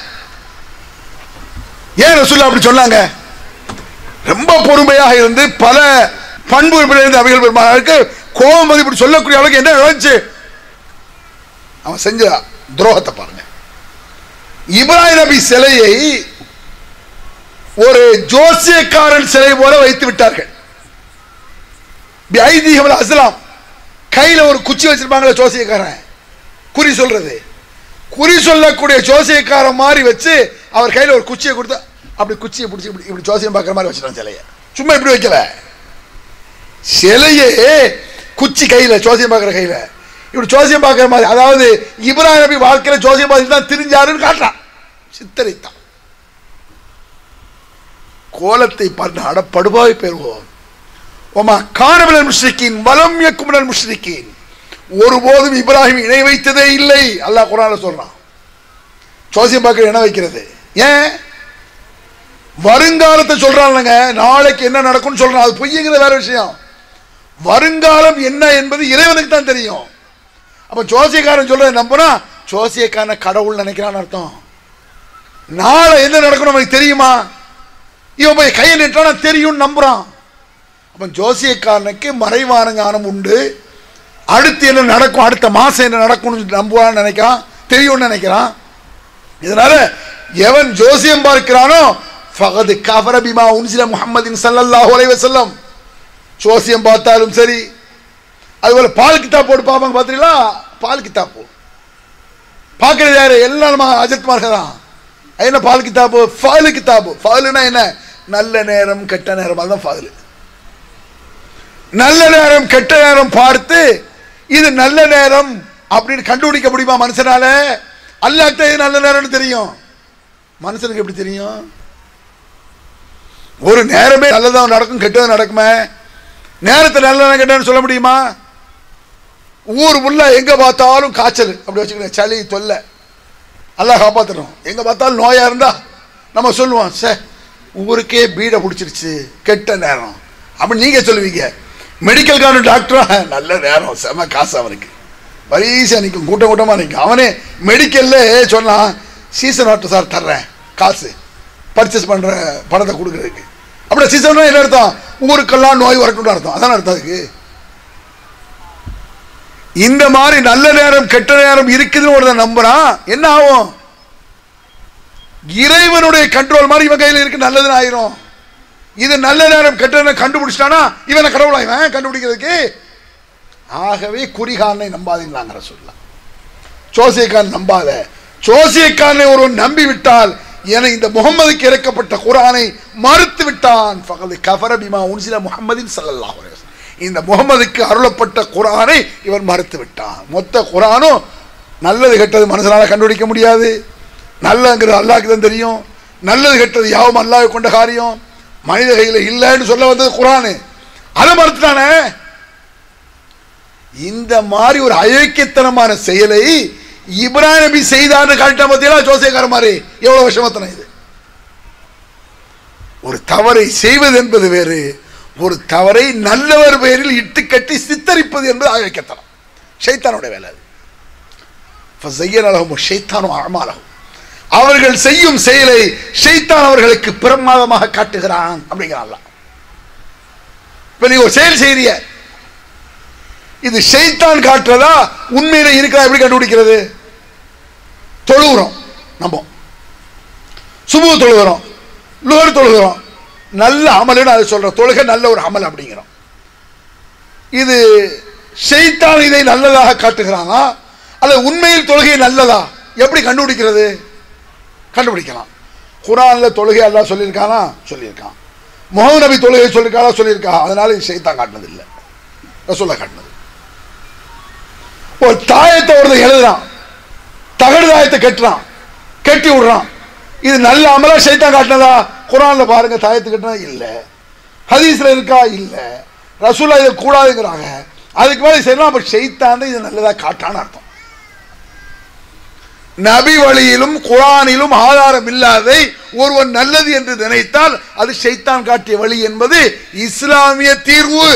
ஏன் ரசூல்லா அப்படி சொன்னாங்க ரொம்ப பொறுமையாக இருந்து பல பண்பு இருந்து அவைகள் பெருமானாருக்கு கோபம் வந்து இப்படி சொல்லக்கூடிய அளவுக்கு என்ன நினைச்சு அவன் செஞ்ச துரோகத்தை பாருங்க இப்ராஹிம் நபி சிலையை ஒரு ஜோசியக்காரன் சிலை போல வைத்து விட்டார்கள் ஐதீகம் அஸ்லாம் கையில ஒரு குச்சி வச்சிருப்பாங்களே ஜோசியக்காரன் குறி சொல்றது குறி சொல்லக்கூடிய ஜோசியக்காரன் மாதிரி வச்சு அவர் கையில ஒரு குச்சியை கொடுத்து அப்படி குச்சியை பிடிச்சி இப்படி இப்படி ஜோசியம் பார்க்குற மாதிரி வச்சிருக்கான் சிலையை சும்மா இப்படி வைக்கல சிலையே குச்சி கையில ஜோசியம் பார்க்குற கையில இப்படி ஜோசியம் பார்க்குற மாதிரி அதாவது இப்ராஹிம் நபி வாழ்க்கையில ஜோசியம் பார்த்து தான் திரிஞ்சாருன்னு காட்டுறான் சித்தரித்தான் கோலத்தை பார்த்து அட படுபாய் பெறுவோம் ஒமா காணவனல் முஷ்ரிக்கின் வலம் யக்குமனல் முஷ்ரிக்கின் ஒருபோதும் இப்ராஹிம் இணை வைத்ததே இல்லை அல்லாஹ் குரான்ல சொல்றான் ஜோசியம் பார்க்க இணை வைக்கிறது ஏன் வருங்காலத்தை சொல்றாங்க நாளைக்கு என்ன நடக்கும்னு சொல்றான் அது பொய்யுங்கிற வேற விஷயம் வருங்காலம் என்ன என்பது இறைவனுக்கு தான் தெரியும் அப்ப ஜோசியக்காரன் சொல்றதை நம்புனா ஜோசியக்காரன் கடவுள் நினைக்கிறான்னு அர்த்தம் நாளை என்ன நடக்கும் நமக்கு தெரியுமா இவன் போய் கையை நிட்டானா தெரியும் நம்புறான் அப்ப ஜோசியக்காரனுக்கு மறைவான ஞானம் உண்டு அடுத்து என்ன நடக்கும் அடுத்த மாசம் என்ன நடக்கும்னு நம்புவான்னு நினைக்கிறான் தெரியும்னு நினைக்கிறான் இதனால எவன் ஜோசியம் பார்க்கிறானோ ஃபகது கஃபர பிமா உன்சில முஹம்மதின் ஸல்லல்லாஹு அலைஹி வஸல்லம் ஜோசியம் பார்த்தாலும் சரி அதுபோல பால் கித்தாப் போட்டு பார்ப்பாங்க பார்த்தீங்களா பால் கித்தாப் பார்க்கறது யாரு எல்லாம் நம்ம அஜித்மார்கள் தான் அது என்ன பால் கிதாபு ஃபாலு கிதாபு ஃபாலுனா என்ன நல்ல நேரம் கெட்ட நேரம் அதுதான் ஃபாலு நல்ல நேரம் கெட்ட நேரம் பார்த்து இது நல்ல நேரம் அப்படின்னு கண்டுபிடிக்க முடியுமா மனுஷனால அல்லாட்ட இது நல்ல நேரம்னு தெரியும் மனுஷனுக்கு எப்படி தெரியும் ஒரு நேரமே நல்லதா நடக்கும் கெட்டது நடக்குமே நேரத்தை நல்ல கெட்டதுன்னு சொல்ல முடியுமா ஊர் உள்ள எங்க பார்த்தாலும் காய்ச்சல் அப்படி வச்சுக்கணும் சளி தொல்லை அல்லாஹ் காப்பாற்றணும் எங்க பார்த்தாலும் நோயா இருந்தா நம்ம சொல்லுவோம் சே ஊருக்கே பீடை பிடிச்சிருச்சு கெட்ட நேரம் அப்படி நீங்க சொல்லுவீங்க மெடிக்கல் கார்டு டாக்டரா நல்ல நேரம் செம காசு அவனுக்கு வரிசையா நிற்கும் கூட்டம் கூட்டமாக நிற்கும் அவனே மெடிக்கல்ல சொன்னான் சீசன் வாட்டர் சார் தர்றேன் காசு பர்ச்சேஸ் பண்ணுற பணத்தை கொடுக்குறதுக்கு அப்படியே சீசன் என்ன அர்த்தம் ஊருக்கெல்லாம் நோய் வரட்டும்னு அர்த்தம் அதான் அர்த்தம் அதுக்கு இந்த மாதிரி நல்ல நேரம் கெட்ட நேரம் இருக்குதுன்னு ஒருத்தன் நம்புறான் என்ன ஆகும் இறைவனுடைய கண்ட்ரோல் மாதிரி இவன் கையில் இருக்கு நல்லதுன்னு ஆயிரும் இது நல்ல நேரம் கெட்ட நேரம் கண்டுபிடிச்சிட்டானா இவனை கடவுளா இவன் கண்டுபிடிக்கிறதுக்கு ஆகவே குறிகாரனை நம்பாதீங்களாங்கிற சொல்லலாம் ஜோசியக்காரன் நம்பாத ஜோசியக்காரனை ஒருவன் நம்பி விட்டால் என இந்த முகம்மதுக்கு இறக்கப்பட்ட குரானை மறுத்து விட்டான் ஃபகது கஃபர பிமா உன்சில முகமதின் ஸல்லல்லாஹு அலைஹி வஸல்லம் இந்த முகம்மதுக்கு அருளப்பட்ட குரானை இவன் மறுத்து விட்டான் மொத்த குரானும் நல்லது கெட்டது மனுஷனால கண்டுபிடிக்க முடியாது நல்லங்கிறது அல்லாஹ்க்கு தான் தெரியும் நல்லது கெட்டது யாவும் அல்லாஹ் கொண்ட காரியம் மனித கையில் இல்லைன்னு சொல்ல வந்தது குரானு அதை மறுத்துட்டானே இந்த மாதிரி ஒரு அயோக்கியத்தனமான செயலை இப்ராஹிம் நபி செய்தார்னு காட்டினா பார்த்தீங்களா ஜோசியக்கார மாதிரி எவ்வளவு விஷமத்தனம் இது ஒரு தவறை செய்வது என்பது வேறு ஒரு தவறை நல்லவர் பெயரில் இட்டு கட்டி சித்தரிப்பது என்பது அயோக்கியத்தனம் ஷைத்தானுடைய வேலை அது ஃபஸையனலஹும் ஷைத்தானு அமாலஹும் அவர்கள் செய்யும் செயலை ஷைத்தான் அவர்களுக்கு பிரமாதமாக காட்டுகிறான் அப்படிங்கிறான் இப்ப நீ ஒரு செயல் செய்றிய இது ஷைத்தான் காட்டுறதா உண்மையில இருக்கா எப்படி கண்டுபிடிக்கிறது தொழுகிறோம் நம்ம சுபு தொழுகிறோம் லுகர் தொழுகிறோம் நல்ல அமல்னு அது சொல்றோம் தொழுகை நல்ல ஒரு அமல் அப்படிங்கிறோம் இது ஷைத்தான் இதை நல்லதாக காட்டுகிறானா அல்லது உண்மையில் தொழுகை நல்லதா எப்படி கண்டுபிடிக்கிறது கண்டுபிடிக்கலாம் குரான்ல தொழுகை அல்லாஹ் சொல்லியிருக்கானா சொல்லியிருக்கான் முகமது நபி தொழுகை சொல்லியிருக்காரா சொல்லியிருக்கா அதனால இது ஷைத்தான் காட்டினது இல்லை ரசூல்லா காட்டினது ஒரு தாயத்தை ஒருத்தன் எழுதுறான் தகடு தாயத்தை கட்டுறான் கட்டி விடுறான் இது நல்ல அமலா சைத்தான் காட்டினதா குரான்ல பாருங்க தாயத்தை கட்டினா இல்ல ஹதீஸ்ல இருக்கா இல்ல ரசூலா இதை கூடாதுங்கிறாங்க அதுக்கு மேலே செய்யலாம் அப்ப ஷைத்தான் இது நல்லதா காட்டான்னு அர்த்தம் நபி வழியிலும் குரானிலும் ஆதாரம் இல்லாதை ஒருவன் நல்லது என்று நினைத்தால் அது ஷைத்தான் காட்டிய வழி என்பது இஸ்லாமிய தீர்வு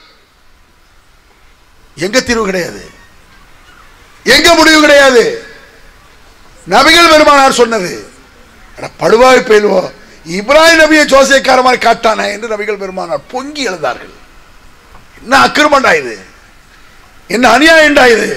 எங்க தீர்வு கிடையாது எங்க முடிவு கிடையாது நபிகள் பெருமானார் சொன்னது அட படுவாய் பெயல்வோ இப்ராஹிம் நபியை ஜோசியக்கார மாதிரி காட்டானே என்று நபிகள் பெருமானார் பொங்கி எழுந்தார்கள் என்ன அக்கிரமண்டா இது என்ன அநியாயம்டா இது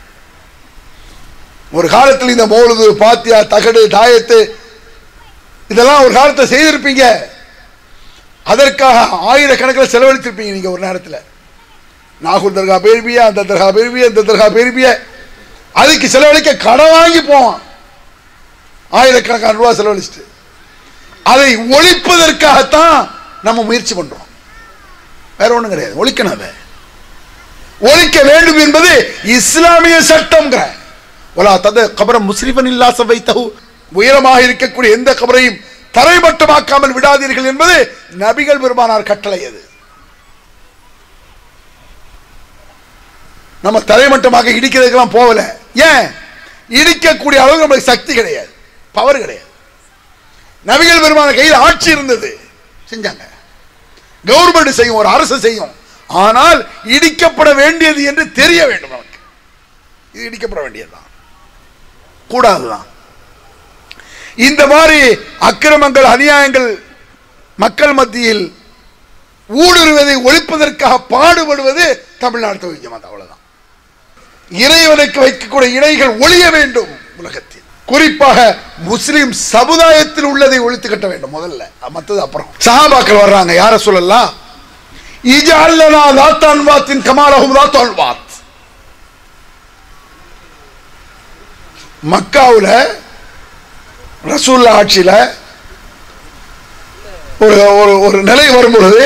ஒரு காலத்தில் இந்த மோழுது பாத்தியா தகடு தாயத்து இதெல்லாம் ஒரு காலத்தை செய்திருப்பீங்க அதற்காக ஆயிரக்கணக்கில் செலவழித்திருப்பீங்க நீங்க ஒரு நேரத்தில் நாகூர் தர்கா பெருபிய அந்த தர்கா பெருபிய இந்த தர்கா பெருபிய அதுக்கு செலவழிக்க கடன் வாங்கி போவான் ஆயிரக்கணக்கான ரூபா செலவழிச்சுட்டு அதை ஒழிப்பதற்காகத்தான் நம்ம முயற்சி பண்றோம் வேற ஒண்ணும் கிடையாது ஒழிக்கணும் அதை ஒழிக்க வேண்டும் என்பது இஸ்லாமிய சட்டம்ங்கிற ஒலா தத கபரம் முஸ்லிமன் இல்லாச வைத்தகு உயரமாக இருக்கக்கூடிய எந்த கபரையும் தரைமட்டமாக்காமல் விடாதீர்கள் என்பது நபிகள் பெருமானார் கட்டளை அது நம்ம தரைமட்டமாக இடிக்கிறதுக்கெல்லாம் போகல ஏன் இடிக்கக்கூடிய அளவுக்கு நம்மளுக்கு சக்தி கிடையாது பவர் கிடையாது நபிகள் பெருமான கையில் ஆட்சி இருந்தது செஞ்சாங்க கவர்மெண்ட் செய்யும் ஒரு அரசு செய்யும் ஆனால் இடிக்கப்பட வேண்டியது என்று தெரிய வேண்டும் நமக்கு இது இடிக்கப்பட வேண்டியதுதான் கூடாதுதான் இந்த மாதிரி அக்கிரமங்கள் அநியாயங்கள் மக்கள் மத்தியில் ஊடுருவதை ஒழிப்பதற்காக பாடுபடுவது தமிழ்நாடு தொகுதி அவ்வளவுதான் இறைவனுக்கு வைக்கக்கூடிய இணைகள் ஒழிய வேண்டும் உலகத்தில் குறிப்பாக முஸ்லிம் சமுதாயத்தில் உள்ளதை ஒழித்து கட்ட வேண்டும் முதல்ல மற்றது அப்புறம் சஹாபாக்கள் வர்றாங்க யார சொல்லலாம் இஜஅல்லனா லாத்தான் வாத்தின் கமாலஹும் லாத்தான் வாத் மக்காவில் ரசூல்லா ஆட்சியில் ஒரு ஒரு ஒரு நிலை வரும் பொழுது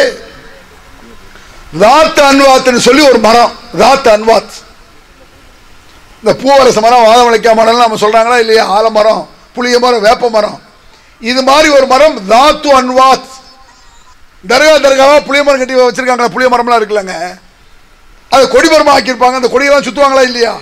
தாத் அன்வாத்னு சொல்லி ஒரு மரம் தாத் அன்வாத் இந்த பூவரச மரம் வாதமலைக்கா மரம்லாம் நம்ம சொல்றாங்களா இல்லையா ஆலமரம் புளிய மரம் வேப்ப மரம் இது மாதிரி ஒரு மரம் தாத்து அன்வாத் தர்கா தர்காவா புளிய மரம் கட்டி வச்சிருக்காங்க புளிய மரம்லாம் இருக்குல்லங்க அது கொடி மரமா ஆக்கியிருப்பாங்க அந்த கொடியெல்லாம் சுத்துவாங்களா இல்லையா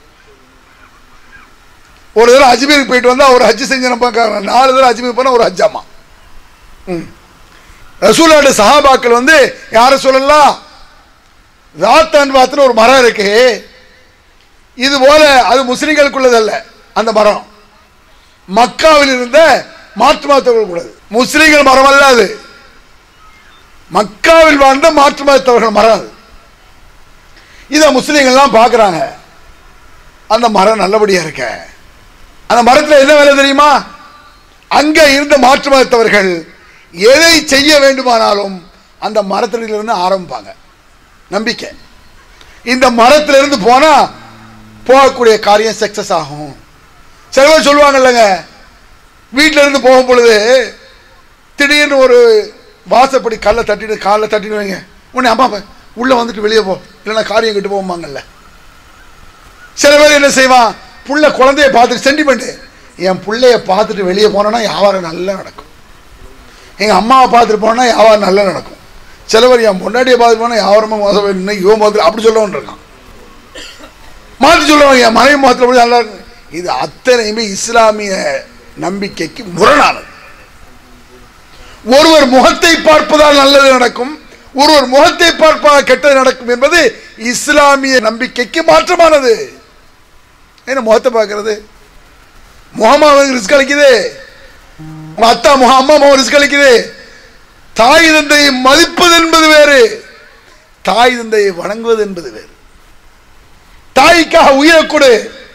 ஒரு தடவை அஜ்மீருக்கு போயிட்டு வந்தா ஒரு ஹஜ் செஞ்சு நம்ம நாலு தடவை அஜ்மீர் போனா ஒரு ஹஜ்ஜாமா ம் ரசூலோட சஹாபாக்கள் வந்து யார சொல்லலாம் ராத்தான் வாத்துல ஒரு மரம் இருக்கு இது போல அது முஸ்லிம்களுக்குள்ளதல்ல அந்த மரம் மக்காவில் இருந்த மாற்று மதத்தவர்கள் கூடாது முஸ்லிம்கள் மரம் அல்ல அது மக்காவில் வாழ்ந்த மாற்று மதத்தவர்கள் மரம் அது இதை முஸ்லிம்கள்லாம் பார்க்குறாங்க அந்த மரம் நல்லபடியா இருக்க அந்த மரத்தில் என்ன வேலை தெரியுமா அங்கே இருந்த மாற்று மதத்தவர்கள் எதை செய்ய வேண்டுமானாலும் அந்த மரத்திலிருந்து ஆரம்பிப்பாங்க நம்பிக்கை இந்த மரத்திலிருந்து போனா போகக்கூடிய காரியம் சக்சஸ் ஆகும் சில பேர் சொல்லுவாங்கல்லங்க வீட்டில இருந்து போகும் பொழுது திடீர்னு ஒரு வாசப்படி கல்லை தட்டிட்டு காலில் தட்டிட்டு வைங்க உடனே அம்மா அப்பா, உள்ள வந்துட்டு வெளியே போ இல்லைன்னா காரியம் கெட்டு போவாங்கல்ல சில பேர் என்ன செய்வான் புள்ள குழந்தைய பார்த்துட்டு சென்டிமெண்ட் என் பிள்ளைய பார்த்துட்டு வெளியே போனோன்னா வியாபாரம் நல்லா நடக்கும் எங்கள் அம்மாவை பார்த்துட்டு போனா வியாபாரம் நல்லா நடக்கும் சிலவர் என் பொண்டாட்டியை பார்த்துட்டு போனால் வியாபாரமாக மோசம் இன்னைக்கு இவன் பார்த்துட்டு அப்படி சொல்லவன் இருக்கான் மாற்றி சொல்லுவாங்க என் மனைவி மாத்திரம் போய் நல்லா இருக்கும் இது அத்தனையுமே இஸ்லாமிய நம்பிக்கைக்கு முரணானது ஒருவர் முகத்தை பார்ப்பதால் நல்லது நடக்கும் ஒருவர் முகத்தை பார்ப்பதால் கெட்டது நடக்கும் என்பது இஸ்லாமிய நம்பிக்கைக்கு மாற்றமானது என்ன முகத்தை பார்க்கறது முகமா அவனுக்கு ரிஸ்க் அளிக்குது உங்க அத்தா முகம் அம்மா முகம் ரிஸ்க் அளிக்குது தாய் தந்தையை மதிப்பது என்பது வேறு தாய் தந்தையை வணங்குவது என்பது வேறு தாய்க்காக உயிரை கொடு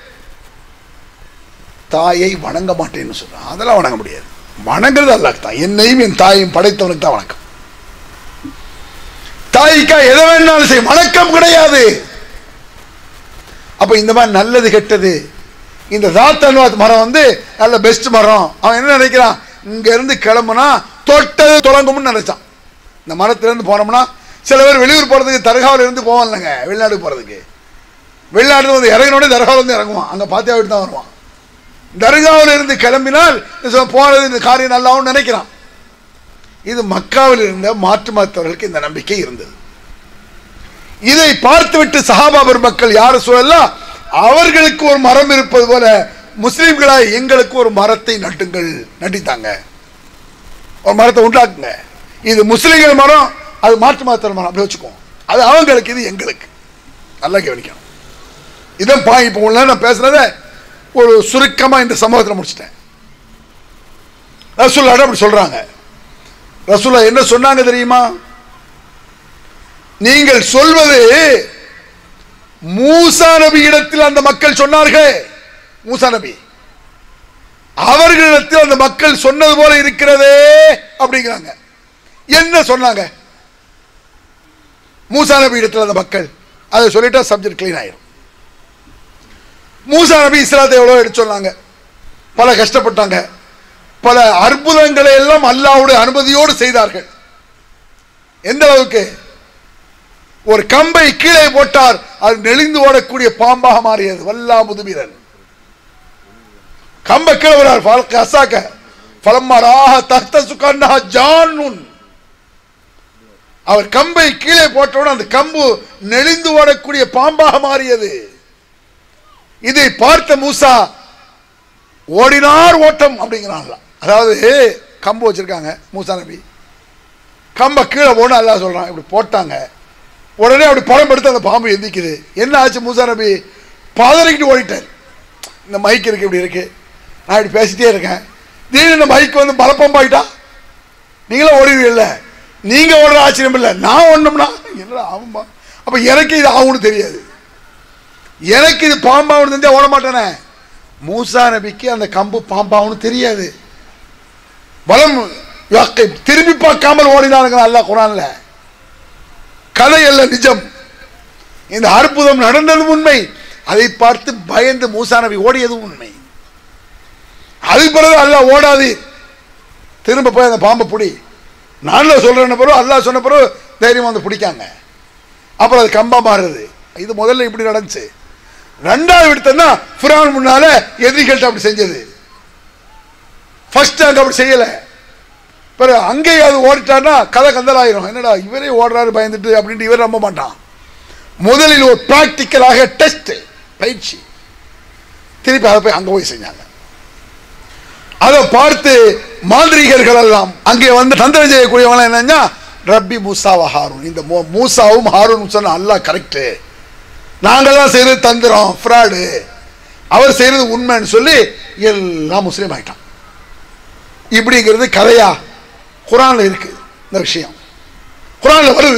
தாயை வணங்க மாட்டேன்னு சொல்றான் அதெல்லாம் வணங்க முடியாது வணங்குறது அல்லாஹ் தான் என்னையும் என் தாயையும் படைத்தவனுக்கு தான் வணக்கம் தாய்க்கா எதை வேணாலும் செய் வணக்கம் கிடையாது அப்ப இந்த மாதிரி நல்லது கெட்டது இந்த தாத்தன்வாத் மரம் வந்து நல்ல பெஸ்ட் மரம் அவன் என்ன நினைக்கிறான் இங்க இருந்து கிளம்புனா தொட்டது தொடங்கும்னு நினைச்சான் இந்த மரத்துல இருந்து போனோம்னா சில பேர் வெளியூர் போறதுக்கு தர்காவில் இருந்து போவான் இல்லைங்க வெளிநாடு போறதுக்கு வெளிநாட்டுல வந்து இறங்கினோடனே தர்காவில் இருந்து இறங்குவான் அங்க பாத்தியா விட்டு தான் வருவான் தர்காவில் இருந்து கிளம்பினால் இது போனது இந்த காரியம் நல்லாவும் நினைக்கிறான் இது மக்காவில் இருந்த மாற்று மதத்தவர்களுக்கு இந்த நம்பிக்கை இருந்தது இதை பார்த்துவிட்டு சஹாபா மக்கள் யார் சொல்லலாம் அவர்களுக்கு ஒரு மரம் இருப்பது போல முஸ்லிம்களாய் எங்களுக்கு ஒரு மரத்தை நட்டுங்கள் நட்டித்தாங்க ஒரு மரத்தை உண்டாக்குங்க இது முஸ்லிம்கள் மரம் அது மாற்று மதத்தவர் மரம் அப்படி வச்சுக்குவோம் அது அவங்களுக்கு இது எங்களுக்கு நல்லா கவனிக்கணும் இதான் பா இப்போ உள்ள நான் பேசுனத ஒரு சுருக்கமா இந்த சமூகத்தில் முடிச்சிட்டேன் ரசூல்லாட அப்படி சொல்றாங்க ரசூல்லா என்ன சொன்னாங்க தெரியுமா நீங்கள் சொல்வது மூசா நபி இடத்தில் அந்த மக்கள் சொன்னார்கள் மூசா நபி அவர்களிடத்தில் அந்த மக்கள் சொன்னது போல இருக்கிறதே அப்படிங்கிறாங்க என்ன சொன்னாங்க மூசா நபி இடத்தில் அந்த மக்கள் அதை சொல்லிட்டா சப்ஜெக்ட் கிளீன் ஆயிரும் மூசா நபி இஸ்லாத்தை எவ்வளோ எடுத்து சொன்னாங்க பல கஷ்டப்பட்டாங்க பல அற்புதங்களை எல்லாம் அல்லாவுடைய அனுமதியோடு செய்தார்கள் எந்த அளவுக்கு ஒரு கம்பை கீழே போட்டார் அது நெளிந்து ஓடக்கூடிய பாம்பாக மாறியது வல்லா முதுமீரன் கம்ப கீழே வரார் ஃபால்க அசாக்க ஃபலம்மராக தஹ்த சுகன்னா ஜானுன் அவர் கம்பை கீழே போட்டவுடன் அந்த கம்பு நெளிந்து ஓடக்கூடிய பாம்பாக மாறியது இதை பார்த்த மூசா ஓடினார் ஓட்டம் அப்படிங்கிறான்ல அதாவது கம்பு வச்சிருக்காங்க மூசா நபி கம்பை கீழே போன அல்லாஹ் சொல்றான் இப்படி போட்டாங்க உடனே அப்படி படம் எடுத்து அந்த பாம்பு எந்திக்குது என்ன ஆச்சு மூசா நபி பதறிக்கிட்டு ஓடிட்டார் இந்த மைக் இருக்கு இப்படி இருக்கு நான் இப்படி பேசிட்டே இருக்கேன் திடீர்னு இந்த மைக் வந்து பலப்பம்பாயிட்டா நீங்களும் ஓடுவீங்கல்ல நீங்க ஓடுற ஆச்சரியம் இல்லை நான் ஒண்ணும்னா என்னடா ஆகும்பா அப்ப எனக்கு இது ஆகும்னு தெரியாது எனக்கு இது பாம்பாவுன்னு தெரிஞ்சா ஓட மாட்டேனே மூசா நபிக்கு அந்த கம்பு பாம்பாவுன்னு தெரியாது பலம் யக்கை, திரும்பி பார்க்காமல் ஓடினாருங்க அல்லாஹ் குரான்ல கதை அல்ல நிஜம் இந்த அற்புதம் நடந்தது உண்மை அதை பார்த்து பயந்து மூசா நபி ஓடியது உண்மை அதுக்கு பிறகு அல்லாஹ் ஓடாது திரும்ப போய் அந்த பாம்பை பிடி நான் சொல்றேன் பிறகு அல்லாஹ் சொன்ன பிறகு தைரியமா வந்து பிடிக்காங்க அப்புறம் அது கம்பா மாறுது இது முதல்ல இப்படி நடந்துச்சு ரெண்டாவது விடுத்தம்னா ஃபிரான் முன்னால எதிரிகள்ட்ட அப்படி செஞ்சது ஃபர்ஸ்ட் அங்க அப்படி செய்யல பிறகு அங்கேயே அது ஓடிட்டான்னா கதை கந்தலாயிரும் என்னடா இவரே ஓடுறாரு பயந்துட்டு அப்படின்ட்டு இவர் நம்ப மாட்டான் முதலில் ஒரு ப்ராக்டிக்கலாக டெஸ்ட் பயிற்சி திருப்பி அதை போய் அங்க போய் செஞ்சாங்க அதை பார்த்து மாந்திரிகர்கள் எல்லாம் அங்கே வந்து தந்திரம் செய்யக்கூடியவங்க என்னன்னா ரப்பி மூசாவா ஹாரூன் இந்த மூ- மூசாவும் ஹாரூன் சொன்ன அல்லாஹ் கரெக்டு நாங்கெல்லாம் செய்யறது தந்திரம் ஃப்ராடு அவர் செய்யறது உண்மைன்னு சொல்லி எல்லாம் முஸ்லீம் ஆயிட்டான் இப்படிங்கிறது கதையா குரான்ல இருக்கு இந்த விஷயம் குரான்ல வருது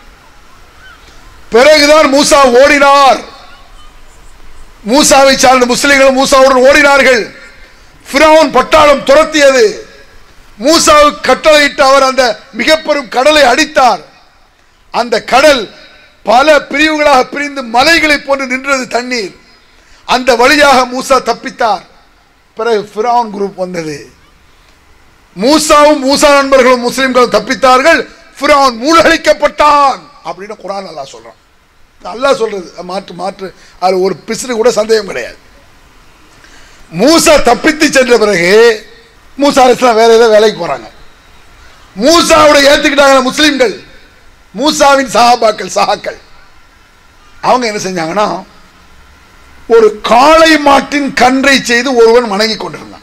பிறகுதான் மூசா ஓடினார் மூசாவை சார்ந்த முஸ்லிம்கள் மூசாவுடன் ஓடினார்கள் ஃபிரௌன் பட்டாளம் துரத்தியது மூசாவுக்கு கட்டளையிட்டு அவர் அந்த மிக பெரும் கடலை அடித்தார் அந்த கடல் பல பிரிவுகளாக பிரிந்து மலைகளை போன்று நின்றது தண்ணீர் அந்த வழியாக மூசா தப்பித்தார் பிறகு ஃபிரௌன் குரூப் வந்தது மூசாவும் மூசா நண்பர்களும் முஸ்லிம்களும் தப்பித்தார்கள் ஃபிரௌன் மூழ்கடிக்கப்பட்டான் அப்படின்னு குரான் அல்லாஹ் சொல்றான் அல்லாஹ் சொல்றது மாற்று மாற்று அது ஒரு பிசுறு கூட சந்தேகம் கிடையாது மூசா தப்பித்து சென்ற பிறகு மூசா அலிஸ்லாம் வேற ஏதோ வேலைக்கு போறாங்க மூசாவோட ஏத்துக்கிட்டாங்க முஸ்லிம்கள் மூசாவின் சஹாபாக்கள் சஹாக்கள் அவங்க என்ன செஞ்சாங்கன்னா ஒரு காளை மாட்டின் கன்றை செய்து ஒருவன் வணங்கி கொண்டிருந்தான்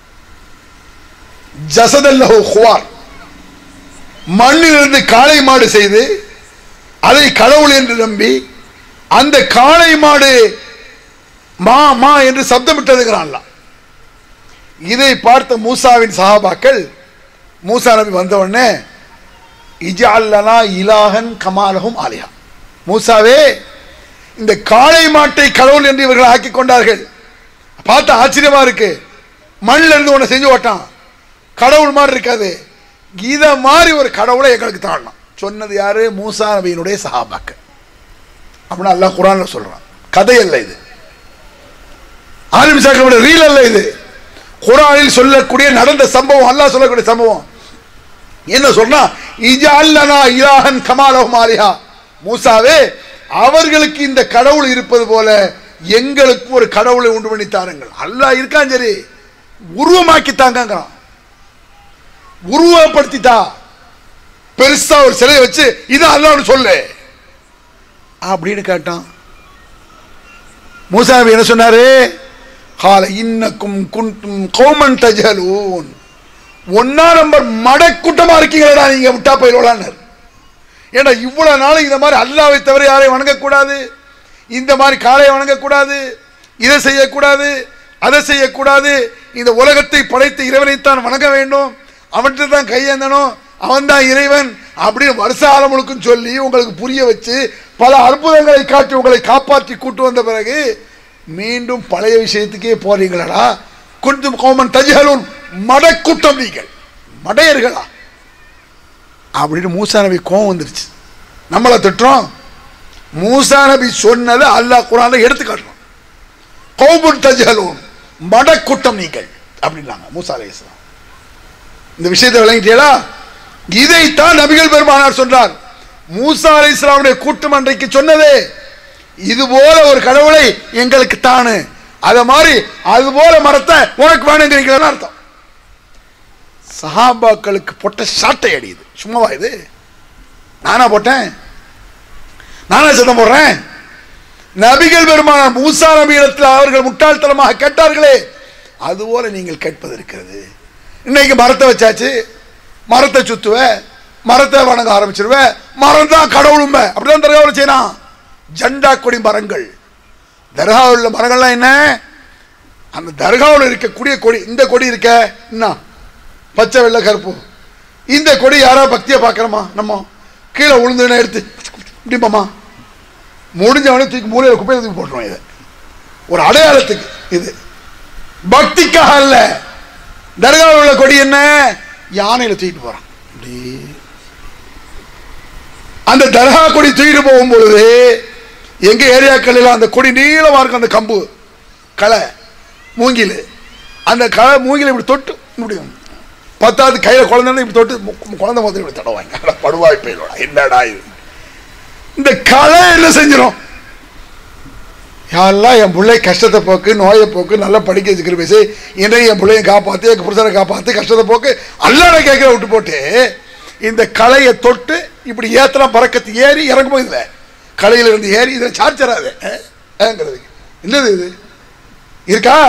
ஜசதல்லஹு ஹுவார் மண்ணிலிருந்து காளை மாடு செய்து அதை கடவுள் என்று நம்பி அந்த காளை மாடு மா மா என்று சப்தமிட்டதுங்கிறான்ல இதை பார்த்த மூசாவின் சஹாபாக்கள் மூசா நபி வந்த உடனே இஜால்லனா இலாகன் கமாலகும் ஆலியா மூசாவே இந்த காளை மாட்டை கடவுள் என்று இவர்கள் ஆக்கி கொண்டார்கள் பார்த்து ஆச்சரியமா இருக்கு மண்ணில் இருந்து ஒன்று செஞ்சு ஓட்டான் கடவுள் மாதிரி இருக்காது இத மாதிரி ஒரு கடவுளை எங்களுக்கு தாழணும் சொன்னது யாரு மூசா நபியினுடைய சஹாபாக்கள் அப்படின்னு அல்லாஹ் குரான்ல சொல்றான் கதை அல்ல இது ஆரம்பிச்சாக்களுடைய ரீல் அல்ல இது குரானில் சொல்லக்கூடிய நடந்த சம்பவம் அல்லாஹ் சொல்லக்கூடிய சம்பவம் என்ன சொன்னா இஜா அல்லனா இலாஹன் கமாலஹும் ஆலிஹா மூசாவே அவர்களுக்கு இந்த கடவுள் இருப்பது போல எங்களுக்கு ஒரு கடவுளை உண்டு பண்ணி தாருங்கள் அல்லாஹ் இருக்கான் சரி உருவமாக்கி தாங்கங்கிறான் உருவப்படுத்திட்டா பெருசா ஒரு சிலையை வச்சு இது அல்லாஹ்னு சொல்லு அப்படின்னு கேட்டான் மூசா நபி என்ன சொன்னாரு கால இன்னக்கும் குன்டும் கௌமன் தஜலூன் ஒன்னா நம்பர் மடக்கூட்டமா இருக்கீங்களா நீங்க விட்டா போயிடலான்னு ஏன்னா இவ்வளவு நாள் இந்த மாதிரி அல்லாவை தவிர யாரையும் வணங்கக்கூடாது இந்த மாதிரி காளையை வணங்கக்கூடாது இதை செய்யக்கூடாது அதை செய்யக்கூடாது இந்த உலகத்தை படைத்த இறைவனைத்தான் வணங்க வேண்டும் அவன்கிட்ட தான் கையேந்தணும் அவன் தான் இறைவன் அப்படின்னு வருஷ காலம் முழுக்கும் சொல்லி உங்களுக்கு புரிய வச்சு பல அற்புதங்களை காட்டி உங்களை காப்பாற்றி கூட்டு வந்த பிறகு மீண்டும் பழைய விஷயத்துக்கே போறீங்களடா கொஞ்சம் கோமன் தஜ்ஹலூன் மடக்கூட்டம் நீங்கள் மடையர்களா அப்படின்னு மூசா நபி கோவம் வந்துருச்சு நம்மளை திட்டுறோம் மூசா நபி சொன்னதை அல்லாஹ் குரான்ல எடுத்து காட்டுறோம் கௌமுன் தஜ்ஹலூன் மடக்கூட்டம் நீங்கள் அப்படின்னாங்க மூசா அலைஹிஸ்ஸலாம் இந்த விஷயத்தை விளங்கிட்டீங்களா இதைத்தான் நபிகள் பெருமானார் சொன்னார் மூசா அலை இஸ்லாமுடைய கூட்டம் அன்றைக்கு சொன்னதே இது போல ஒரு கடவுளை எங்களுக்கு தானு அத மாதிரி அது போல மரத்தை உனக்கு வேணுங்கிறீங்களா அர்த்தம் சஹாபாக்களுக்கு போட்ட சாட்டை அடியுது சும்மாவா இது நானா போட்டேன் நானா சத்தம் போடுறேன் நபிகள் பெருமானார் மூசா நபியிடத்தில் அவர்கள் முட்டாள்தனமாக கேட்டார்களே அதுபோல நீங்கள் கேட்பது இருக்கிறது இன்னைக்கு மரத்தை வச்சாச்சு மரத்தை சுத்துவ மரத்தை வணங்க ஆரம்பிச்சிருவ மரம் தான் கடவுளும்ப அப்படிதான் தர்காவில் செய்யலாம் ஜண்டா கொடி மரங்கள் தர்காவில் உள்ள மரங்கள்லாம் என்ன அந்த தர்காவில் இருக்கக்கூடிய கொடி இந்த கொடி இருக்க என்ன பச்சை வெள்ளை கருப்பு இந்த கொடி யாரா பக்தியை பார்க்குறோமா நம்ம கீழே உளுந்துன்னு எடுத்து இப்படிப்பாமா முடிஞ்சவனே தூக்கி மூலையில் குப்பையை தூக்கி போட்டுருவோம் இதை ஒரு அடையாளத்துக்கு இது பக்திக்காக அல்ல தர்காவில் உள்ள கொடி என்ன யானையில தூக்கிட்டு போறான் இப்படி அந்த தர்கா கொடி தூக்கிட்டு போகும் பொழுது எங்க ஏரியாக்களில் அந்த கொடி நீளமா இருக்கும் அந்த கம்பு களை மூங்கில் அந்த களை மூங்கில இப்படி தொட்டு இப்படி பத்தாவது கையில் குழந்தை இப்படி தொட்டு மு- குழந்தை முதல்ல இப்படி தடவாங்க அட படுவாய் போயிடா என்னடா இது இந்த களை என்ன செஞ்சிடும் யாரெல்லாம் என் பிள்ளை கஷ்டத்தை போக்கு நோயை போக்கு நல்லா படிக்க வச்சுக்கிற பேசி இன்றைய என் பிள்ளைய காப்பாற்று என் புருஷனை காப்பாற்று கஷ்டத்தை போக்கு அல்லாட கேட்குற விட்டு போட்டு இந்த களையை தொட்டு இப்படி ஏத்தலாம் பறக்கத்து ஏறி இறங்கும் இதில் களையில இருந்து ஏறி இதில் சார்ஜராது ஏங்கிறது என்னது இது இருக்கா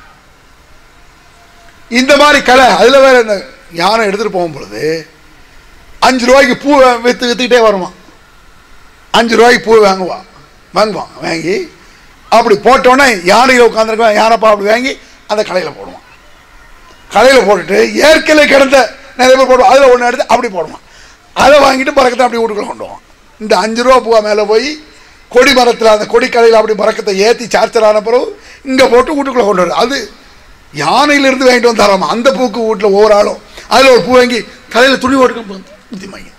இந்த மாதிரி களை அதில் வேற என்ன யானை எடுத்துகிட்டு போகும் பொழுது அஞ்சு ரூபாய்க்கு பூ விற்று விற்றுக்கிட்டே வருமா அஞ்சு ரூபாய்க்கு பூ வாங்குவான் வாங்குவான் வாங்கி அப்படி போட்டோன்னே யானையில் உட்காந்துருக்கான் யானைப்பா அப்படி வாங்கி அந்த கடையில் போடுவான் கடையில் போட்டுட்டு ஏற்கனவே கிடந்த நிறைய பேர் போடுவான் அதில் ஒன்று எடுத்து அப்படி போடுவான் அதை வாங்கிட்டு பறக்கத்தை அப்படி வீட்டுக்குள்ள கொண்டு போவான் இந்த அஞ்சு ரூபா பூவா மேலே போய் கொடி மரத்தில் அந்த கொடி கடையில் அப்படி மரக்கத்தை ஏற்றி சார்ஜர் ஆன பிறகு இங்கே போட்டு வீட்டுக்குள்ளே கொண்டு வரும் அது யானையிலிருந்து வாங்கிட்டு வந்தாராமா அந்த பூக்கு வீட்டில் ஒவ்வொரு ஆளும் அதில் ஒரு பூ வாங்கி தலையில் துணி ஓட்டுக்க புத்திமாங்க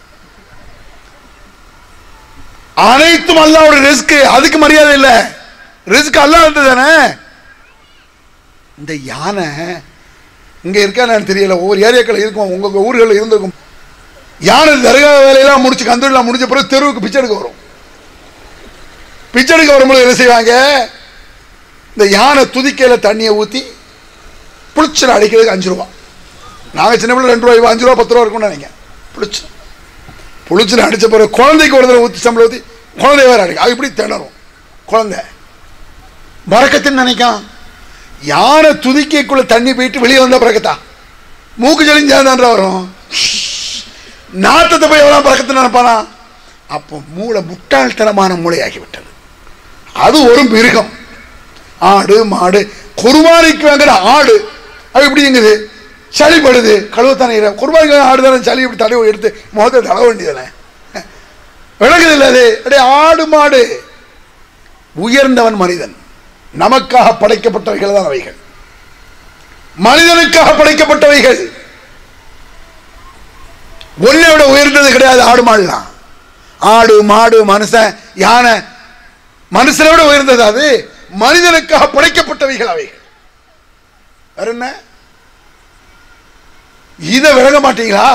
அனைத்தும் அல்லாவோட ரிஸ்க் அதுக்கு மரியாதை இல்லை ரிஸ்க் அல்லா தானே இந்த யானை இங்க இருக்கான்னு தெரியல ஒவ்வொரு ஏரியாக்கள் இருக்கும் உங்க ஊர்களில் இருந்திருக்கும் யானை தர்கா வேலையெல்லாம் முடிச்சு கந்தூரில் முடிஞ்ச பிறகு தெருவுக்கு பிச்சை எடுக்க வரும் பிச்சை எடுக்க வரும்போது என்ன செய்வாங்க இந்த யானை துதிக்கையில தண்ணியை ஊற்றி புளிச்சல் அடிக்கிறதுக்கு அஞ்சு ரூபா நாங்கள் சின்ன பிள்ளை ரெண்டு ரூபாய் அஞ்சு ரூபா பத்து ரூபா இருக்கும்னு நினைக்கிறேன் புளிச்சு புளிச்சில் அடித்த பிறகு குழந்தைக்கு ஒரு தடவை ஊற்றி சம்பளம் ஊற்றி குழந்தை வேற அடிக்கும் அது இப்படி திணறும் குழந்தை பறக்கத்துன்னு நினைக்கான் யானை துதிக்கைக்குள்ள தண்ணி போயிட்டு வெளியே வந்தா பறக்கத்தா மூக்கு ஜலிஞ்சாதான்ற வரும் நாத்தத்தை போய் எவ்வளோ பறக்கத்து நினைப்பானா அப்போ மூளை முட்டாள்தனமான மூளையாகிவிட்டது அது ஒரு மிருகம் ஆடு மாடு குருமாரிக்கு வாங்குற ஆடு அது எப்படிங்குது சளிப்படுது கழுவத்தானே குருமாரிக்கு வாங்குற ஆடு தானே சளி இப்படி தடவை எடுத்து முகத்தை தடவ வேண்டியதானே விளங்குது இல்லை அது அப்படியே ஆடு மாடு உயர்ந்தவன் மனிதன் நமக்காக படைக்கப்பட்டவைகள் தான் அவைகள் மனிதனுக்காக படைக்கப்பட்டவைகள் ஒன்னை விட உயர்ந்தது கிடையாது ஆடு மாடுலாம் ஆடு மாடு மனுஷன் யானை மனுஷனை விட உயர்ந்தது அது மனிதனுக்காக படைக்கப்பட்டவைகள் அவைகள் வேற என்ன இதை விளங்க மாட்டீங்களா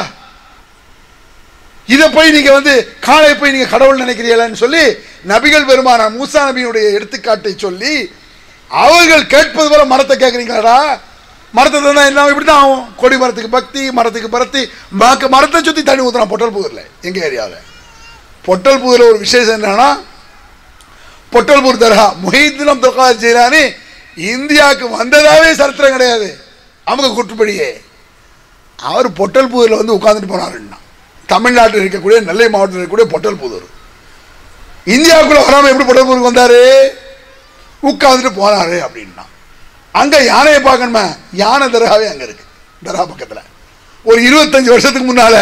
இதை போய் நீங்க வந்து காலை போய் நீங்க கடவுள் நினைக்கிறீங்களான்னு சொல்லி நபிகள் பெருமான மூசா நபியினுடைய எடுத்துக்காட்டை சொல்லி அவர்கள் கேட்பது போல மரத்தை கேட்குறீங்களாடா மரத்தை தான் எல்லாம் இப்படி தான் ஆகும் கொடி மரத்துக்கு பக்தி மரத்துக்கு பரத்தி மக்க மரத்தை சுற்றி தண்ணி ஊற்றுறான் பொட்டல் புதூரில் எங்கள் ஏரியாவில் பொட்டல் புதூரில் ஒரு விசேஷம் என்னன்னா பொட்டல்பூர் தர்கா முஹீத்தினம் துர்கா ஜீலானி இந்தியாவுக்கு வந்ததாவே சரித்திரம் கிடையாது அவங்க கூட்டுப்படியே அவர் பொட்டல்புதூரில் வந்து உட்காந்துட்டு போனாருன்னா தமிழ்நாட்டில் இருக்கக்கூடிய நெல்லை மாவட்டத்தில் இருக்கக்கூடிய பொட்டல்புதூர் இந்தியாவுக்குள்ள வராமல் எப்படி பொட்டல்புதூருக்கு வந்தாரு உட்காந்துட்டு போனாரு அப்படின்னா அங்க யானையை பார்க்கணுமே யானை தர்காவே அங்க இருக்கு தர்கா பக்கத்துல ஒரு இருபத்தஞ்சு வருஷத்துக்கு முன்னால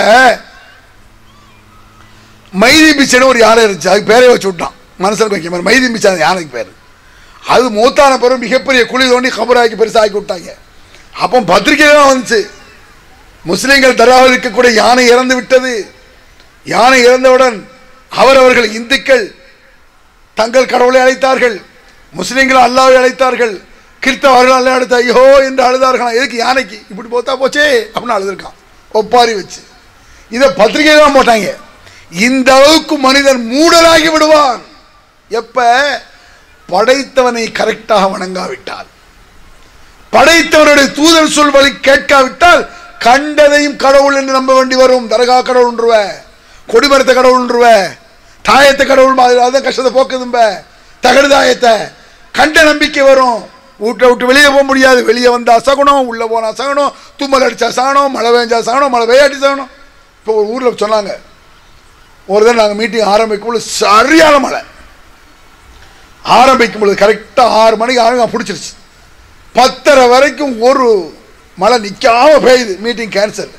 மைதி பிச்சைன்னு ஒரு யானை இருந்துச்சு அதுக்கு பேரே வச்சு விட்டான் மனசுக்கு வைக்க மாதிரி மைதி பிச்சை அந்த யானைக்கு பேர் அது மூத்தான பிறகு மிகப்பெரிய குழி தோண்டி கபராக்கி பெருசாக்கி விட்டாங்க அப்போ பத்திரிகைலாம் வந்துச்சு முஸ்லிம்கள் தர்காவில் இருக்கக்கூடிய யானை இறந்து விட்டது யானை இறந்தவுடன் அவரவர்கள் இந்துக்கள் தங்கள் கடவுளை அழைத்தார்கள் முஸ்லிம்கள் அல்லாவை அழைத்தார்கள் கிறிஸ்தவர்கள் அல்ல அழைத்த ஐயோ என்று அழுதார்களாம் எதுக்கு யானைக்கு இப்படி போத்தா போச்சே அப்படின்னு அழுதுருக்கான் ஒப்பாரி வச்சு இதை பத்திரிகை தான் போட்டாங்க இந்த அளவுக்கு மனிதன் மூடலாகி விடுவான் எப்ப படைத்தவனை கரெக்டாக வணங்காவிட்டால் படைத்தவனுடைய தூதர் சொல் வழி கேட்காவிட்டால் கண்டதையும் கடவுள் என்று நம்ப வேண்டி வரும் தர்கா கடவுள்ன்றுவ கொடிமரத்தை கடவுள்ன்றுவ தாயத்தை கடவுள் மாதிரி அதான் கஷ்டத்தை போக்குதும்ப தகடு தாயத்தை கண்ட நம்பிக்கை வரும் வீட்டை விட்டு வெளியே போக முடியாது வெளியே வந்தா சகுனம் உள்ள போனா சகனம் தும்மல் அடிச்சா சாகனம் மழை பெஞ்சா சாகனம் மழை பெய்யாட்டி சாகனம் இப்போ ஒரு ஊரில் சொன்னாங்க ஒரு தடவை நாங்கள் மீட்டிங் ஆரம்பிக்கும் பொழுது சரியான மழை ஆரம்பிக்கும் பொழுது கரெக்டாக ஆறு மணிக்கு ஆரம்பி பிடிச்சிருச்சு பத்தரை வரைக்கும் ஒரு மழை நிற்காம பெய்யுது மீட்டிங் கேன்சல்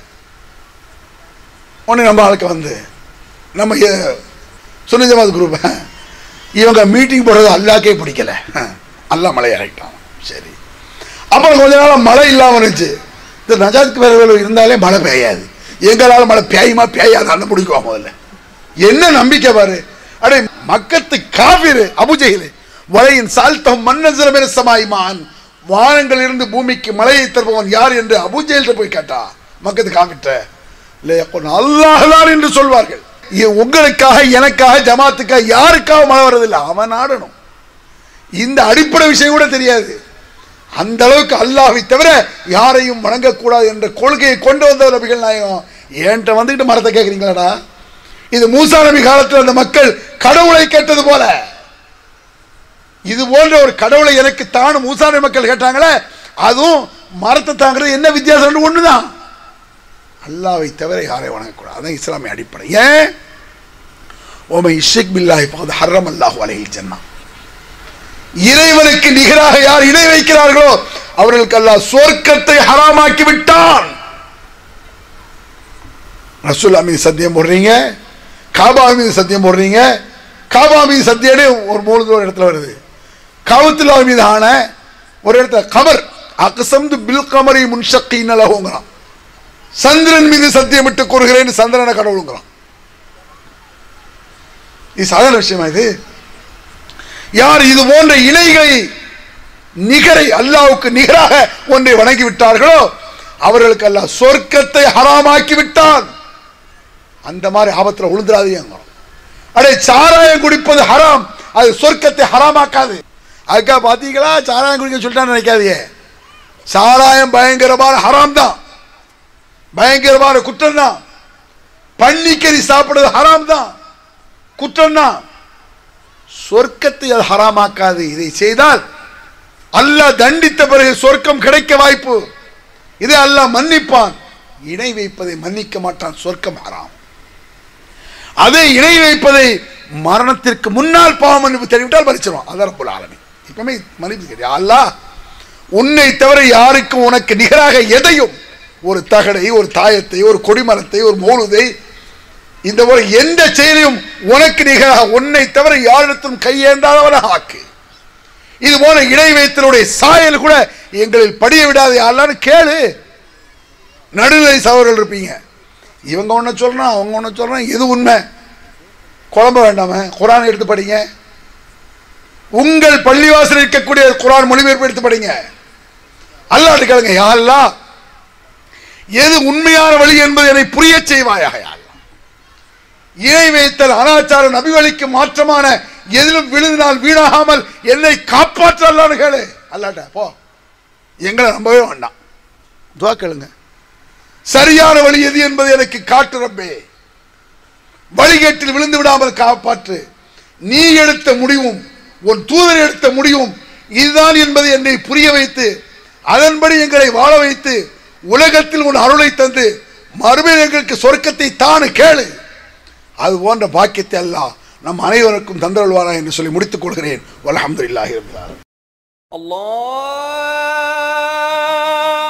உடனே நம்ம ஆளுக்கு வந்து நம்ம சுனி ஜமாத் குரூப் இவங்க மீட்டிங் போடுறது அல்லாக்கே பிடிக்கல அல்லா மழை இறக்கிட்டான் சரி அப்புறம் கொஞ்ச நாள் மழை இல்லாமல் இருந்துச்சு இந்த நஜாத்துக்கு வேறு இருந்தாலே மழை பெய்யாது எங்களால் மழை பெய்யுமா பெய்யாது அந்த முடிக்குவா முதல்ல என்ன நம்பிக்கை பாரு அடே மக்கத்து காவிரு அபுஜெயிலு வலையின் சால்த்தம் மன்னன் சமாய்மான் வானங்கள் இருந்து பூமிக்கு மழையை தருபவன் யார் என்று அபுஜெயில்கிட்ட போய் கேட்டா மக்கத்து காங்கிட்ட இல்லையா அல்லாஹ் தான் என்று சொல்வார்கள் இது உங்களுக்காக எனக்காக ஜமாத்துக்காக யாருக்காக மழை வர்றதில்லை அவன் நாடணும் இந்த அடிப்படை விஷயம் கூட தெரியாது அந்த அளவுக்கு அல்லாஹ்வை தவிர யாரையும் வணங்கக்கூடாது என்ற கொள்கையை கொண்டு வந்த நபிகள் நாயகம் ஏன்ட்ட வந்துக்கிட்டு மரத்தை கேட்குறீங்களாடா இது மூசா நபி காலத்தில் அந்த மக்கள் கடவுளை கேட்டது போல இது போன்ற ஒரு கடவுளை எனக்கு தானும் மூசா நபி மக்கள் கேட்டாங்களே அதுவும் மரத்தை தாங்கிறது என்ன வித்தியாசம் ஒண்ணுதான் அல்லாவை தவிர யாரையும் வணங்கக்கூடாது அதான் இஸ்லாமிய அடிப்படை ஏன் ஓமை இஷிக் பில்லாஹி பகது ஹர்ரம் அல்லாஹு அலைஹில் ஜன்னா இறைவனுக்கு நிகராக யார் இணை வைக்கிறார்களோ அவர்களுக்கு அல்லாஹ் சொர்க்கத்தை ஹராமாக்கி விட்டான் ரசூல்லா மீது சத்தியம் போடுறீங்க காபா மீது சத்தியம் போடுறீங்க காபா மீது சத்தியம்னு ஒரு மூணு ஒரு இடத்துல வருது காவத்துல்லா மீது ஆன ஒரு இடத்துல கமர் அகசம்து பில் கமரி முன்ஷக்கி நலகுங்கிறான் சந்திரன் மீது சத்தியமிட்டு கூறுகிறேன் சந்திரனை கடவுளுங்கிறான் இது சாதாரண விஷயமா இது யார் இது போன்ற இணைகளை நிகரை அல்லாவுக்கு நிகராக ஒன்றை வணங்கி விட்டார்களோ அவர்களுக்கு அல்லாஹ் சொர்க்கத்தை ஹராமாக்கி விட்டான் அந்த மாதிரி ஆபத்தில் விழுந்துடாதீங்க அடே சாராயம் குடிப்பது ஹராம் அது சொர்க்கத்தை ஹராமாக்காது அதுக்கா பார்த்தீங்களா சாராயம் குடிக்க சொல்லிட்டான்னு நினைக்காதீங்க சாராயம் பயங்கரமான ஹராம் தான் பயங்கரமான குற்றம் தான் பன்னிக்கறி சாப்பிடுறது ஹராம் தான் குற்றம் தான் சொர்க்கத்தை அது ஹராமாக்காது இதை செய்தால் அல்லாஹ் தண்டித்த பிறகு சொர்க்கம் கிடைக்க வாய்ப்பு இதை அல்லாஹ் மன்னிப்பான் இணை வைப்பதை மன்னிக்க மாட்டான் சொர்க்கம் ஹராம் அதை இணை வைப்பதை மரணத்திற்கு முன்னால் பாவ மன்னிப்பு தெரிவித்தால் மன்னிச்சிருவான் அதான் ரப்புல் ஆலமீன் இப்பவுமே மன்னிப்பு தெரியும் அல்லாஹ் உன்னை தவிர யாருக்கும் உனக்கு நிகராக எதையும் ஒரு தகடை ஒரு தாயத்தை ஒரு கொடிமரத்தை ஒரு மௌலுதை இந்த ஒரு எந்த செயலையும் உனக்கு நிகராக உன்னை தவிர யாரிடத்திலும் கையேந்தாதவனாக ஆக்கு இது போல இணை வைத்தலுடைய சாயல் கூட எங்களில் படிய விடாது யாருன்னு கேளு நடுநிலை சவர்கள் இருப்பீங்க இவங்க ஒன்று சொல்றான் அவங்க ஒன்று சொல்றான் எது உண்மை குழம்ப வேண்டாம குரான் எடுத்து படிங்க உங்கள் பள்ளிவாசல் இருக்கக்கூடிய குரான் மொழிபெயர்ப்பு எடுத்து படிங்க அல்லாட்டு கேளுங்க யாழ்லா எது உண்மையான வழி என்பதை என்னை புரிய செய்வாயாக யா அல்லாஹ். இணை வைத்தல் அனாச்சார நபி வழிக்கு மாற்றமான எதிலும் விழுந்தினால் வீணாகாமல் என்னை காப்பாற்ற அல்லான்னு கேளு அல்லாட்ட போ எங்களை நம்பவே வேண்டாம் துவா கேளுங்க சரியான வழி எது என்பதை எனக்கு காட்டு ரப்பே வழிகேட்டில் விழுந்து விடாமல் காப்பாற்று நீ எடுத்த முடிவும் உன் தூதர் எடுத்த முடிவும் இதுதான் என்பதை என்னை புரிய வைத்து அதன்படி எங்களை வாழ வைத்து உலகத்தில் உன் அருளை தந்து மறுமையில் எங்களுக்கு சொர்க்கத்தை தானு கேளு அது போன்ற பாக்கியத்தை அல்லாஹ் நம் அனைவருக்கும் தந்தருள்வாரா என்று சொல்லி முடித்துக் கொள்கிறேன் அல்ஹம்துலில்லாஹி ரப்பில் ஆலமீன் الله